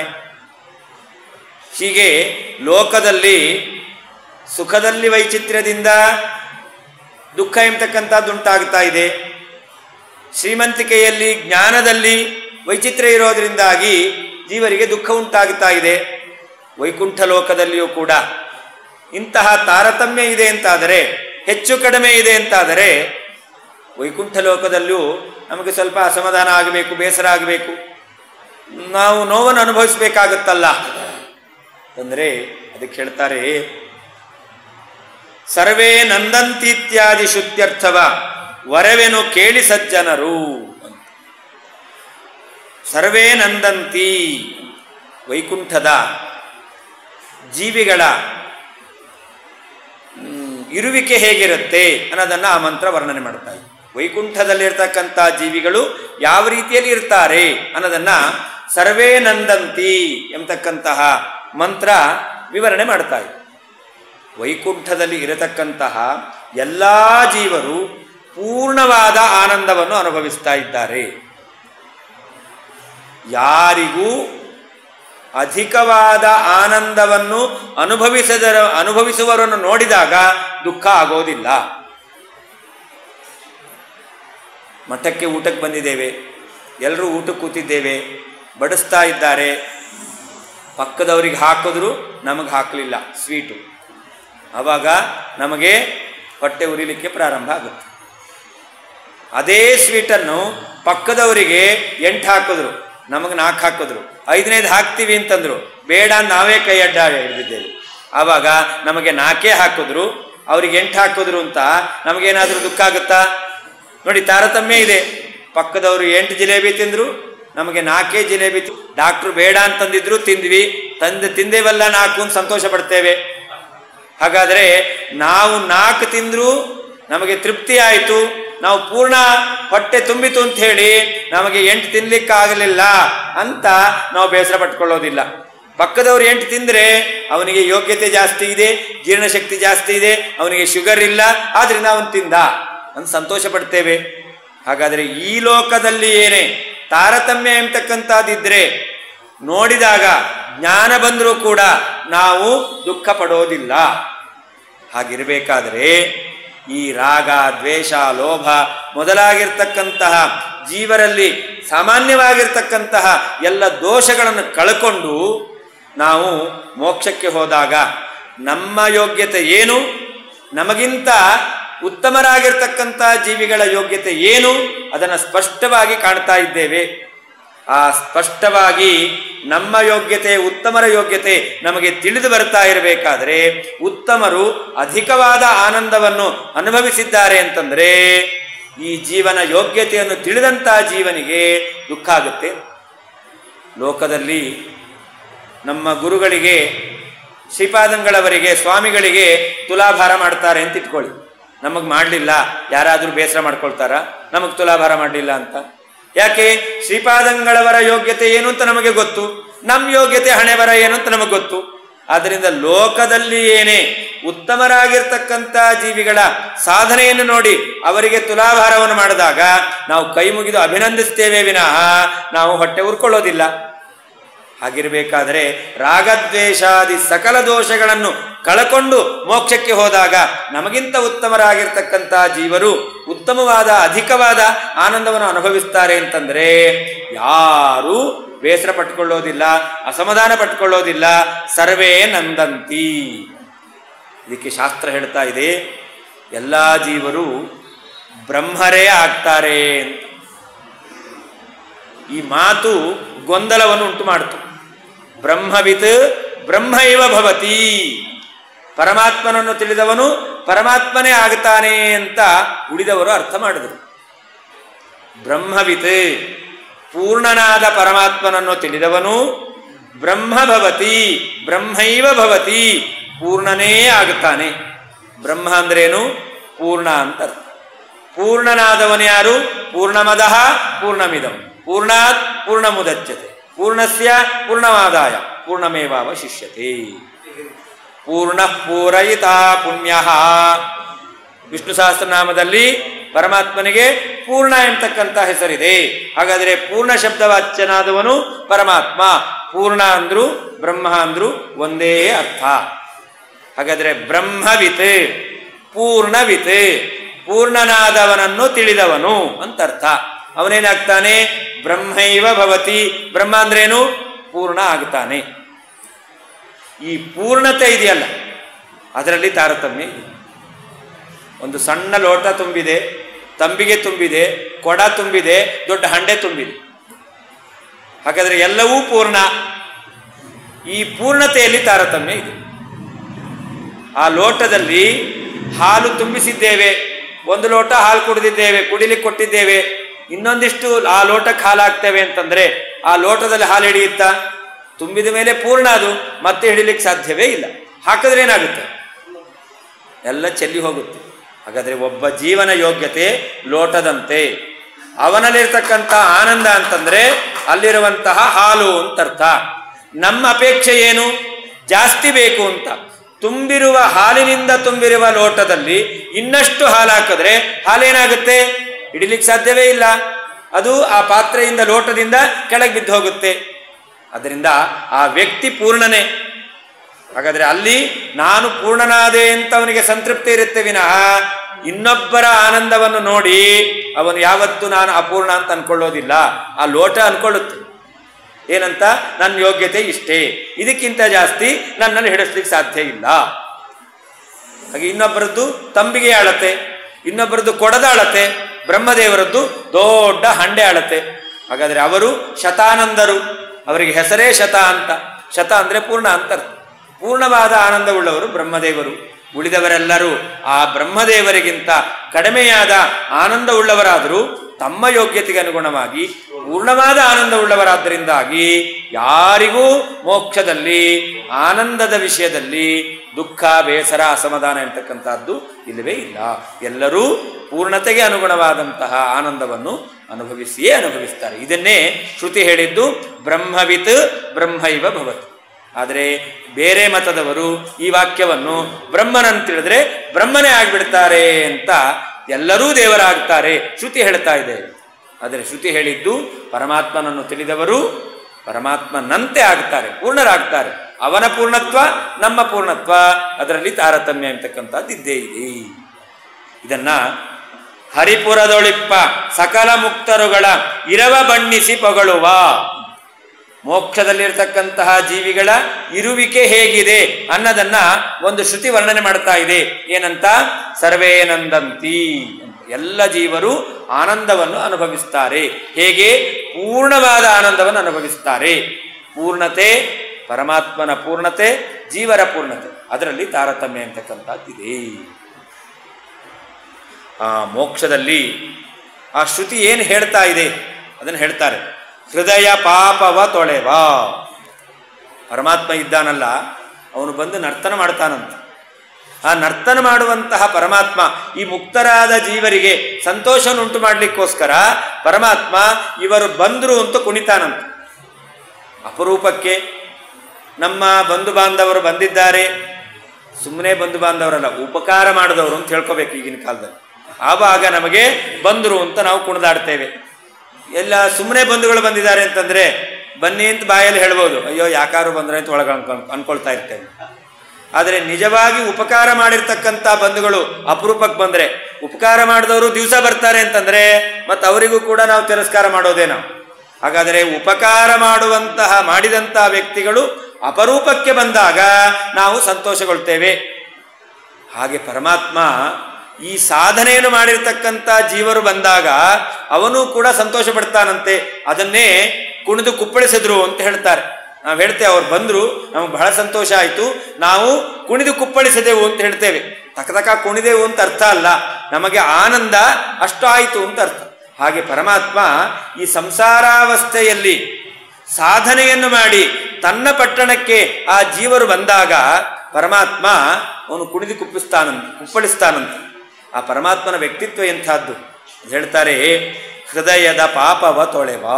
A: ಹೀಗೆ ಲೋಕದಲ್ಲಿ ಸುಖದಲ್ಲಿ ವೈಚಿತ್ರ್ಯದಿಂದ ದುಃಖ ಎಂಬತಕ್ಕಂಥದ್ದುಂಟಾಗ್ತಾ ಇದೆ ಶ್ರೀಮಂತಿಕೆಯಲ್ಲಿ ಜ್ಞಾನದಲ್ಲಿ ವೈಚಿತ್ರ್ಯ ಇರೋದರಿಂದಾಗಿ ಜೀವರಿಗೆ ದುಃಖ ಉಂಟಾಗ್ತಾ ಇದೆ ವೈಕುಂಠ ಲೋಕದಲ್ಲಿಯೂ ಕೂಡ ಇಂತಹ ತಾರತಮ್ಯ ಇದೆ ಅಂತಾದರೆ ಹೆಚ್ಚು ಕಡಿಮೆ ಇದೆ ಅಂತಾದರೆ ವೈಕುಂಠ ಲೋಕದಲ್ಲೂ ನಮಗೆ ಸ್ವಲ್ಪ ಅಸಮಾಧಾನ ಆಗಬೇಕು ಬೇಸರ ಆಗಬೇಕು ನಾವು ನೋವನ್ನು ಅನುಭವಿಸಬೇಕಾಗುತ್ತಲ್ಲ ಅಂದರೆ ಅದಕ್ಕೆ ಹೇಳ್ತಾರೆ ಸರ್ವೇ ನಂದಂತೀತ್ಯಾದಿ ಶುದ್ಧ್ಯರ್ಥವ ವರವೆನು ಕೇಳಿ ಸಜ್ಜನರು ಅಂತ. ಸರ್ವೇ ನಂದಂತಿ ವೈಕುಂಠದ ಜೀವಿಗಳ ಮ್, ಇರುವಿಕೆ ಹೇಗಿರುತ್ತೆ ಅನ್ನೋದನ್ನು ಆ ಮಂತ್ರ ವರ್ಣನೆ ಮಾಡ್ತಾ ಇದೆ ವೈಕುಂಠದಲ್ಲಿರ್ತಕ್ಕಂಥ ಜೀವಿಗಳು ಯಾವ ರೀತಿಯಲ್ಲಿ ಇರ್ತಾರೆ ಅನ್ನೋದನ್ನು ಸರ್ವೇ ನಂದಂತಿ ಎಂಬತಕ್ಕಂತಹ ಮಂತ್ರ ವಿವರಣೆ ಮಾಡ್ತಾ ಇದೆ ವೈಕುಂಠದಲ್ಲಿ ಇರತಕ್ಕಂತಹ ಎಲ್ಲ ಜೀವರು ಪೂರ್ಣವಾದ ಆನಂದವನ್ನು ಅನುಭವಿಸ್ತಾ ಇದ್ದಾರೆ ಯಾರಿಗೂ ಅಧಿಕವಾದ ಆನಂದವನ್ನು ಅನುಭವಿಸದರ ಅನುಭವಿಸುವವರನ್ನು ನೋಡಿದಾಗ ದುಃಖ ಆಗೋದಿಲ್ಲ ಮಠಕ್ಕೆ ಊಟಕ್ಕೆ ಬಂದಿದ್ದೇವೆ ಎಲ್ಲರೂ ಊಟಕ್ಕೆ ಕೂತಿದ್ದೇವೆ ಬಡಿಸ್ತಾ ಇದ್ದಾರೆ ಪಕ್ಕದವರಿಗೆ ಹಾಕಿದ್ರು ನಮಗೆ ಹಾಕಲಿಲ್ಲ ಸ್ವೀಟು ಆವಾಗ ನಮಗೆ ಹೊಟ್ಟೆ ಉರಿಲಿಕ್ಕೆ ಪ್ರಾರಂಭ ಆಗುತ್ತೆ ಅದೇ ಸ್ವೀಟನ್ನು ಪಕ್ಕದವರಿಗೆ ಎಂಟು ಹಾಕಿದ್ರು ನಮಗೆ ನಾಲ್ಕು ಹಾಕಿದ್ರು ಐದನೇದು ಹಾಕ್ತೀವಿ ಅಂತಂದ್ರು ಬೇಡ ಅಂತ ನಾವೇ ಕೈ ಅಡ್ಡ ಹಿಡಿದಿದ್ದೇವೆ ಆವಾಗ ನಮಗೆ ನಾಲ್ಕೇ ಹಾಕಿದ್ರು ಅವ್ರಿಗೆ ಎಂಟು ಹಾಕಿದ್ರು ಅಂತ ನಮಗೇನಾದರೂ ದುಃಖ ಆಗುತ್ತಾ ನೋಡಿ ತಾರತಮ್ಯ ಇದೆ ಪಕ್ಕದವರು ಎಂಟು ಜಿಲೇಬಿ ತಿಂದ್ರು ನಮಗೆ ನಾಲ್ಕೇ ಜಿಲೇಬಿ ತಿ- ಡಾಕ್ಟ್ರು ಬೇಡ ಅಂತಂದಿದ್ರು ತಿಂದ್ವಿ ತಂದು ತಿಂದೇವಲ್ಲ ನಾಲ್ಕು ಅಂತ ಸಂತೋಷ ಪಡ್ತೇವೆ ಹಾಗಾದರೆ ನಾವು ನಾಲ್ಕು ತಿಂದ್ರು ನಮಗೆ ತೃಪ್ತಿ ಆಯಿತು ನಾವು ಪೂರ್ಣ ಹೊಟ್ಟೆ ತುಂಬಿತು ಅಂತ ಹೇಳಿ ನಮಗೆ ಎಂಟು ತಿನ್ಲಿಕ್ಕಾಗಲಿಲ್ಲ ಅಂತ ನಾವು ಬೇಸರ ಪಟ್ಕೊಳ್ಳೋದಿಲ್ಲ ಪಕ್ಕದವ್ರು ಎಂಟು ತಿಂದರೆ ಅವನಿಗೆ ಯೋಗ್ಯತೆ ಜಾಸ್ತಿ ಇದೆ ಜೀರ್ಣಶಕ್ತಿ ಜಾಸ್ತಿ ಇದೆ ಅವನಿಗೆ ಶುಗರ್ ಇಲ್ಲ ಆದ್ರಿಂದ ಅವನು ತಿಂದ ಅಂತ ಸಂತೋಷ ಪಡ್ತೇವೆ ಹಾಗಾದರೆ ಈ ಲೋಕದಲ್ಲಿ ಏನೇ ತಾರತಮ್ಯ ಎಂಬತಕ್ಕಂಥದ್ದಿದ್ರೆ ನೋಡಿದಾಗ ಜ್ಞಾನ ಬಂದರೂ ಕೂಡ ನಾವು ದುಃಖ ಪಡೋದಿಲ್ಲ ಹಾಗಿರಬೇಕಾದರೆ ಈ ರಾಗ ದ್ವೇಷ ಲೋಭ ಮೊದಲಾಗಿರ್ತಕ್ಕಂತಹ ಜೀವರಲ್ಲಿ ಸಾಮಾನ್ಯವಾಗಿರ್ತಕ್ಕಂತಹ ಎಲ್ಲ ದೋಷಗಳನ್ನು ಕಳ್ಕೊಂಡು ನಾವು ಮೋಕ್ಷಕ್ಕೆ ಹೋದಾಗ ನಮ್ಮ ಯೋಗ್ಯತೆ ಏನು ನಮಗಿಂತ ಉತ್ತಮರಾಗಿರ್ತಕ್ಕಂಥ ಜೀವಿಗಳ ಯೋಗ್ಯತೆ ಏನು ಅದನ್ನು ಸ್ಪಷ್ಟವಾಗಿ ಕಾಣ್ತಾ ಇದ್ದೇವೆ ಆ ಸ್ಪಷ್ಟವಾಗಿ ನಮ್ಮ ಯೋಗ್ಯತೆ ಉತ್ತಮರ ಯೋಗ್ಯತೆ ನಮಗೆ ತಿಳಿದು ಬರ್ತಾ ಇರಬೇಕಾದ್ರೆ ಉತ್ತಮರು ಅಧಿಕವಾದ ಆನಂದವನ್ನು ಅನುಭವಿಸಿದ್ದಾರೆ ಅಂತಂದ್ರೆ ಈ ಜೀವನ ಯೋಗ್ಯತೆಯನ್ನು ತಿಳಿದಂತಹ ಜೀವನಿಗೆ ದುಃಖ ಆಗುತ್ತೆ ಲೋಕದಲ್ಲಿ ನಮ್ಮ ಗುರುಗಳಿಗೆ ಶ್ರೀಪಾದಂಗಳವರಿಗೆ ಸ್ವಾಮಿಗಳಿಗೆ ತುಲಾಭಾರ ಮಾಡ್ತಾರೆ ಅಂತ ಇಟ್ಕೊಳ್ಳಿ ನಮಗೆ ಮಾಡಲಿಲ್ಲ ಯಾರಾದರೂ ಬೇಸರ ಮಾಡ್ಕೊಳ್ತಾರಾ ನಮಗೆ ತುಲಾಭಾರ ಮಾಡಲಿಲ್ಲ ಅಂತ ಯಾಕೆ ಶ್ರೀಪಾದಂಗಳವರ ಯೋಗ್ಯತೆ ಏನು ಅಂತ ನಮಗೆ ಗೊತ್ತು ನಮ್ಮ ಯೋಗ್ಯತೆ ಹಣೆಬರ ಏನು ಅಂತ ನಮಗೆ ಗೊತ್ತು ಆದ್ದರಿಂದ ಲೋಕದಲ್ಲಿ ಏನೇ ಉತ್ತಮರಾಗಿರ್ತಕ್ಕಂಥ ಜೀವಿಗಳ ಸಾಧನೆಯನ್ನು ನೋಡಿ ಅವರಿಗೆ ತುಲಾಭಾರವನ್ನು ಮಾಡಿದಾಗ ನಾವು ಕೈ ಮುಗಿದು ಅಭಿನಂದಿಸ್ತೇವೆ ವಿನಃ ನಾವು ಹೊಟ್ಟೆ ಉರ್ಕೊಳ್ಳೋದಿಲ್ಲ ಹಾಗಿರಬೇಕಾದರೆ ರಾಗದ್ವೇಷಾದಿ ಸಕಲ ದೋಷಗಳನ್ನು ಕಳಕೊಂಡು ಮೋಕ್ಷಕ್ಕೆ ಹೋದಾಗ ನಮಗಿಂತ ಉತ್ತಮರಾಗಿರ್ತಕ್ಕಂಥ ಜೀವರು ಉತ್ತಮವಾದ ಅಧಿಕವಾದ ಆನಂದವನ್ನು ಅನುಭವಿಸ್ತಾರೆ ಅಂತಂದರೆ ಯಾರೂ ಬೇಸರ ಪಟ್ಕೊಳ್ಳೋದಿಲ್ಲ ಅಸಮಾಧಾನ ಪಟ್ಕೊಳ್ಳೋದಿಲ್ಲ ಸರ್ವೇ ನಂದಂತಿ ಇದಕ್ಕೆ ಶಾಸ್ತ್ರ ಹೇಳ್ತಾ ಇದೆ ಎಲ್ಲ ಜೀವರು ಬ್ರಹ್ಮರೇ ಆಗ್ತಾರೆ ಅಂತ ಈ ಮಾತು ಗೊಂದಲವನ್ನು ಉಂಟು ಮಾಡಿತು ಬ್ರಹ್ಮವಿತ್ ಬ್ರಹ್ಮೈವ ಭವತಿ ಪರಮಾತ್ಮನನ್ನು ತಿಳಿದವನು ಪರಮಾತ್ಮನೇ ಆಗ್ತಾನೆ ಅಂತ ಉಳಿದವರು ಅರ್ಥ ಮಾಡಿದರು ಬ್ರಹ್ಮವಿತ್ ಪೂರ್ಣನಾದ ಪರಮಾತ್ಮನನ್ನು ತಿಳಿದವನು ಬ್ರಹ್ಮ ಭವತಿ ಬ್ರಹ್ಮೈವ ಭವತಿ ಪೂರ್ಣನೇ ಆಗುತ್ತಾನೆ ಬ್ರಹ್ಮ ಅಂದ್ರೇನು ಪೂರ್ಣ ಅಂತ ಅರ್ಥ ಪೂರ್ಣನಾದವನು ಯಾರು ಪೂರ್ಣಮದಃ ಪೂರ್ಣಮಿದಂ ಪೂರ್ಣಾತ್ ಪೂರ್ಣಮುದಚ್ಯತೆ ಪೂರ್ಣಸ್ಯ ಪೂರ್ಣಮಾದಾಯ ಪೂರ್ಣಮೇವಾವಶಿಷ್ಯತೆ ಪೂರ್ಣ ಪೂರಯಿತ ಪುಣ್ಯ ವಿಷ್ಣು ಸಹಸ್ರನಾಮದಲ್ಲಿ ಪರಮಾತ್ಮನಿಗೆ ಪೂರ್ಣ ಎಂಬತಕ್ಕಂಥ ಹೆಸರಿದೆ ಹಾಗಾದರೆ ಪೂರ್ಣ ಶಬ್ದವಾಚ್ಯನಾದವನು ಪರಮಾತ್ಮ ಪೂರ್ಣ ಅಂದ್ರು ಬ್ರಹ್ಮ ಅಂದ್ರು ಒಂದೇ ಅರ್ಥ ಹಾಗಾದರೆ ಬ್ರಹ್ಮವಿತ್ ಪೂರ್ಣವಿತ್ ಪೂರ್ಣನಾದವನನ್ನು ತಿಳಿದವನು ಅಂತ ಅರ್ಥ ಅವನೇನಾಗ್ತಾನೆ ಬ್ರಹ್ಮೈವ ಭವತಿ ಬ್ರಹ್ಮ ಅಂದ್ರೇನು ಪೂರ್ಣ ಆಗ್ತಾನೆ ಈ ಪೂರ್ಣತೆ ಇದೆಯಲ್ಲ ಅದರಲ್ಲಿ ತಾರತಮ್ಯ ಇದೆ ಒಂದು ಸಣ್ಣ ಲೋಟ ತುಂಬಿದೆ ತಂಬಿಗೆ ತುಂಬಿದೆ ಕೊಡ ತುಂಬಿದೆ ದೊಡ್ಡ ಹಂಡೆ ತುಂಬಿದೆ ಹಾಗಾದರೆ ಎಲ್ಲವೂ ಪೂರ್ಣ ಈ ಪೂರ್ಣತೆಯಲ್ಲಿ ತಾರತಮ್ಯ ಇದೆ ಆ ಲೋಟದಲ್ಲಿ ಹಾಲು ತುಂಬಿಸಿದ್ದೇವೆ ಒಂದು ಲೋಟ ಹಾಲು ಕುಡಿದಿದ್ದೇವೆ ಕುಡಿಲಿಕ್ಕೆ ಕೊಟ್ಟಿದ್ದೇವೆ ಇನ್ನೊಂದಿಷ್ಟು ಆ ಲೋಟಕ್ಕೆ ಹಾಲು ಹಾಕ್ತೇವೆ ಅಂತಂದ್ರೆ ಆ ಲೋಟದಲ್ಲಿ ಹಾಲು ಹಿಡಿಯುತ್ತಾ ತುಂಬಿದ ಮೇಲೆ ಪೂರ್ಣ ಅದು ಮತ್ತೆ ಹಿಡಿಲಿಕ್ಕೆ ಸಾಧ್ಯವೇ ಇಲ್ಲ ಹಾಕಿದ್ರೆ ಏನಾಗುತ್ತೆ ಎಲ್ಲ ಚೆಲ್ಲಿ ಹೋಗುತ್ತೆ ಹಾಗಾದರೆ ಒಬ್ಬ ಜೀವನ ಯೋಗ್ಯತೆ ಲೋಟದಂತೆ ಅವನಲ್ಲಿರ್ತಕ್ಕಂಥ ಆನಂದ ಅಂತಂದ್ರೆ ಅಲ್ಲಿರುವಂತಹ ಹಾಲು ಅಂತ ಅರ್ಥ ನಮ್ಮ ಅಪೇಕ್ಷೆ ಏನು ಜಾಸ್ತಿ ಬೇಕು ಅಂತ ತುಂಬಿರುವ ಹಾಲಿನಿಂದ ತುಂಬಿರುವ ಲೋಟದಲ್ಲಿ ಇನ್ನಷ್ಟು ಹಾಲು ಹಾಕಿದ್ರೆ ಹಾಲೇನಾಗುತ್ತೆ ಹಿಡಿಲಿಕ್ಕೆ ಸಾಧ್ಯವೇ ಇಲ್ಲ ಅದು ಆ ಪಾತ್ರೆಯಿಂದ ಲೋಟದಿಂದ ಕೆಳಗೆ ಬಿದ್ದು ಹೋಗುತ್ತೆ ಅದರಿಂದ ಆ ವ್ಯಕ್ತಿ ಪೂರ್ಣನೇ ಹಾಗಾದ್ರೆ ಅಲ್ಲಿ ನಾನು ಪೂರ್ಣನಾದೆ ಅಂತ ಅವನಿಗೆ ಸಂತೃಪ್ತಿ ಇರುತ್ತೆ ವಿನಃ ಇನ್ನೊಬ್ಬರ ಆನಂದವನ್ನು ನೋಡಿ ಅವನು ಯಾವತ್ತೂ ನಾನು ಅಪೂರ್ಣ ಅಂತ ಅನ್ಕೊಳ್ಳೋದಿಲ್ಲ ಆ ಲೋಟ ಅನ್ಕೊಳ್ಳುತ್ತೆ ಏನಂತ ನನ್ನ ಯೋಗ್ಯತೆ ಇಷ್ಟೇ ಇದಕ್ಕಿಂತ ಜಾಸ್ತಿ ನನ್ನನ್ನು ಹಿಡಿಸ್ಲಿಕ್ಕೆ ಸಾಧ್ಯ ಇಲ್ಲ ಹಾಗೆ ಇನ್ನೊಬ್ಬರದ್ದು ತಂಬಿಗೆ ಅಳತೆ ಇನ್ನೊಬ್ಬರದ್ದು ಕೊಡದ ಅಳತೆ ಬ್ರಹ್ಮದೇವರದ್ದು ದೊಡ್ಡ ಹಂಡೆ ಅಳತೆ ಹಾಗಾದ್ರೆ ಅವರು ಶತಾನಂದರು ಅವರಿಗೆ ಹೆಸರೇ ಶತ ಅಂತ ಶತ ಅಂದ್ರೆ ಪೂರ್ಣ ಅಂತ ಅರ್ಥ. ಪೂರ್ಣವಾದ ಆನಂದವುಳ್ಳವರು ಬ್ರಹ್ಮದೇವರು ಉಳಿದವರೆಲ್ಲರೂ ಆ ಬ್ರಹ್ಮದೇವರಿಗಿಂತ ಕಡಿಮೆಯಾದ ಆನಂದವುಳ್ಳವರಾದರೂ ತಮ್ಮ ಯೋಗ್ಯತೆಗೆ ಅನುಗುಣವಾಗಿ ಪೂರ್ಣವಾದ ಆನಂದವುಳ್ಳವರಾದ್ದರಿಂದಾಗಿ ಯಾರಿಗೂ ಮೋಕ್ಷದಲ್ಲಿ ಆನಂದದ ವಿಷಯದಲ್ಲಿ ದುಃಖ ಬೇಸರ ಅಸಮಾಧಾನ ಎಂತಕ್ಕಂಥದ್ದು ಇಲ್ಲವೇ ಇಲ್ಲ ಎಲ್ಲರೂ ಪೂರ್ಣತೆಗೆ ಅನುಗುಣವಾದಂತಹ ಆನಂದವನ್ನು ಅನುಭವಿಸಿಯೇ ಅನುಭವಿಸ್ತಾರೆ ಇದನ್ನೇ ಶ್ರುತಿ ಹೇಳಿದ್ದು ಬ್ರಹ್ಮವಿತ್ ಬ್ರಹ್ಮೈವ ಭವತ್ ಆದರೆ ಬೇರೆ ಮತದವರು ಈ ವಾಕ್ಯವನ್ನು ಬ್ರಹ್ಮನಂತ ತಿಳಿದ್ರೆ ಬ್ರಹ್ಮನೇ ಆಗ್ಬಿಡ್ತಾರೆ ಅಂತ ಎಲ್ಲರೂ ದೇವರಾಗ್ತಾರೆ ಶ್ರುತಿ ಹೇಳ್ತಾ ಇದೆ ಆದರೆ ಶ್ರುತಿ ಹೇಳಿದ್ದು ಪರಮಾತ್ಮನನ್ನು ತಿಳಿದವರು ಪರಮಾತ್ಮನಂತೆ ಆಗ್ತಾರೆ ಪೂರ್ಣರಾಗ್ತಾರೆ ಅವನ ಪೂರ್ಣತ್ವ ನಮ್ಮ ಪೂರ್ಣತ್ವ ಅದರಲ್ಲಿ ತಾರತಮ್ಯ ಎಂತಕ್ಕಂಥದ್ದು ಇದ್ದೇ ಇದೆ ಇದನ್ನ ಹರಿಪುರದೊಳಿಪ್ಪ ಸಕಲ ಮುಕ್ತರುಗಳ ಇರವ ಬಣ್ಣಿಸಿ ಪೊಗಳುವ ಮೋಕ್ಷದಲ್ಲಿರ್ತಕ್ಕಂತಹ ಜೀವಿಗಳ ಇರುವಿಕೆ ಹೇಗಿದೆ ಅನ್ನೋದನ್ನ ಒಂದು ಶ್ರುತಿ ವರ್ಣನೆ ಮಾಡ್ತಾ ಇದೆ ಏನಂತ ಸರ್ವೇನಂದಂತಿ ಅಂತ. ಎಲ್ಲ ಜೀವರು ಆನಂದವನ್ನು ಅನುಭವಿಸ್ತಾರೆ ಹೇಗೆ ಪೂರ್ಣವಾದ ಆನಂದವನ್ನು ಅನುಭವಿಸ್ತಾರೆ ಪೂರ್ಣತೆ ಪರಮಾತ್ಮನ ಪೂರ್ಣತೆ ಜೀವರ ಪೂರ್ಣತೆ ಅದರಲ್ಲಿ ತಾರತಮ್ಯ ಅಂತಕ್ಕಂಥದ್ದಿದೆ ಆ ಮೋಕ್ಷದಲ್ಲಿ ಆ ಶ್ರುತಿ ಏನು ಹೇಳ್ತಾ ಇದೆ ಅದನ್ನು ಹೇಳ್ತಾರೆ ಹೃದಯ ಪಾಪವ ತೊಳೆವ ಪರಮಾತ್ಮ ಇದ್ದಾನಲ್ಲ ಅವನು ಬಂದು ನರ್ತನ ಮಾಡ್ತಾನಂತ ಆ ನರ್ತನ ಮಾಡುವಂತಹ ಪರಮಾತ್ಮ ಈ ಮುಕ್ತರಾದ ಜೀವರಿಗೆ ಸಂತೋಷವನ್ನುಂಟು ಮಾಡಲಿಕ್ಕೋಸ್ಕರ ಪರಮಾತ್ಮ ಇವರು ಬಂದರು ಅಂತ ಕುಣಿತಾನಂತ ಅಪರೂಪಕ್ಕೆ ನಮ್ಮ ಬಂಧು ಬಾಂಧವರು ಬಂದಿದ್ದಾರೆ ಸುಮ್ಮನೆ ಬಂಧು ಬಾಂಧವರಲ್ಲ ಉಪಕಾರ ಮಾಡಿದವರು ಅಂತ ಹೇಳ್ಕೋಬೇಕು ಈಗಿನ ಕಾಲದಲ್ಲಿ ಆವಾಗ ನಮಗೆ ಬಂದರು ಅಂತ ನಾವು ಕುಣಿದಾಡ್ತೇವೆ ಎಲ್ಲ ಸುಮ್ಮನೆ ಬಂಧುಗಳು ಬಂದಿದ್ದಾರೆ ಅಂತಂದ್ರೆ ಬನ್ನಿ ಅಂತ ಬಾಯಲ್ಲಿ ಹೇಳ್ಬೋದು ಅಯ್ಯೋ ಯಾಕಾರು ಬಂದ್ರೆ ಅಂತ ಒಳಗೆ ಅನ್ಕೊಂಡ್ ಅನ್ಕೊಳ್ತಾ ಇರ್ತೇವೆ ಆದರೆ ನಿಜವಾಗಿ ಉಪಕಾರ ಮಾಡಿರ್ತಕ್ಕಂಥ ಬಂಧುಗಳು ಅಪರೂಪಕ್ಕೆ ಬಂದ್ರೆ ಉಪಕಾರ ಮಾಡಿದವರು ದಿವಸ ಬರ್ತಾರೆ ಅಂತಂದ್ರೆ ಮತ್ತೆ ಅವರಿಗೂ ಕೂಡ ನಾವು ತಿರಸ್ಕಾರ ಮಾಡೋದೇ ನಾವು ಹಾಗಾದರೆ ಉಪಕಾರ ಮಾಡುವಂತಹ ಮಾಡಿದಂತಹ ವ್ಯಕ್ತಿಗಳು ಅಪರೂಪಕ್ಕೆ ಬಂದಾಗ ನಾವು ಸಂತೋಷಗೊಳ್ತೇವೆ ಹಾಗೆ ಪರಮಾತ್ಮ ಈ ಸಾಧನೆಯನ್ನು ಮಾಡಿರ್ತಕ್ಕಂಥ ಜೀವರು ಬಂದಾಗ ಅವನು ಕೂಡ ಸಂತೋಷ ಪಡ್ತಾನಂತೆ ಅದನ್ನೇ ಕುಣಿದು ಕುಪ್ಪಳಿಸಿದ್ರು ಅಂತ ಹೇಳ್ತಾರೆ ನಾವು ಹೇಳ್ತೇವೆ ಅವ್ರು ಬಂದರು ನಮಗೆ ಬಹಳ ಸಂತೋಷ ಆಯಿತು ನಾವು ಕುಣಿದು ಕುಪ್ಪಳಿಸಿದೆವು ಅಂತ ಹೇಳ್ತೇವೆ ತಕ ತಕ ಕುಣಿದೆವು ಅಂತ ಅರ್ಥ ಅಲ್ಲ ನಮಗೆ ಆನಂದ ಅಷ್ಟು ಆಯಿತು ಅಂತ ಅರ್ಥ ಹಾಗೆ ಪರಮಾತ್ಮ ಈ ಸಂಸಾರಾವಸ್ಥೆಯಲ್ಲಿ ಸಾಧನೆಯನ್ನು ಮಾಡಿ ತನ್ನ ಪಟ್ಟಣಕ್ಕೆ ಆ ಜೀವರು ಬಂದಾಗ ಪರಮಾತ್ಮ ಅವನು ಕುಣಿದು ಕುಪ್ಪಿಸ್ತಾನಂತ ಕುಪ್ಪಳಿಸ್ತಾನಂತ ಆ ಪರಮಾತ್ಮನ ವ್ಯಕ್ತಿತ್ವ ಎಂಥದ್ದು ಹೇಳ್ತಾರೆ ಹೃದಯದ ಪಾಪವ ತೊಳೆವಾ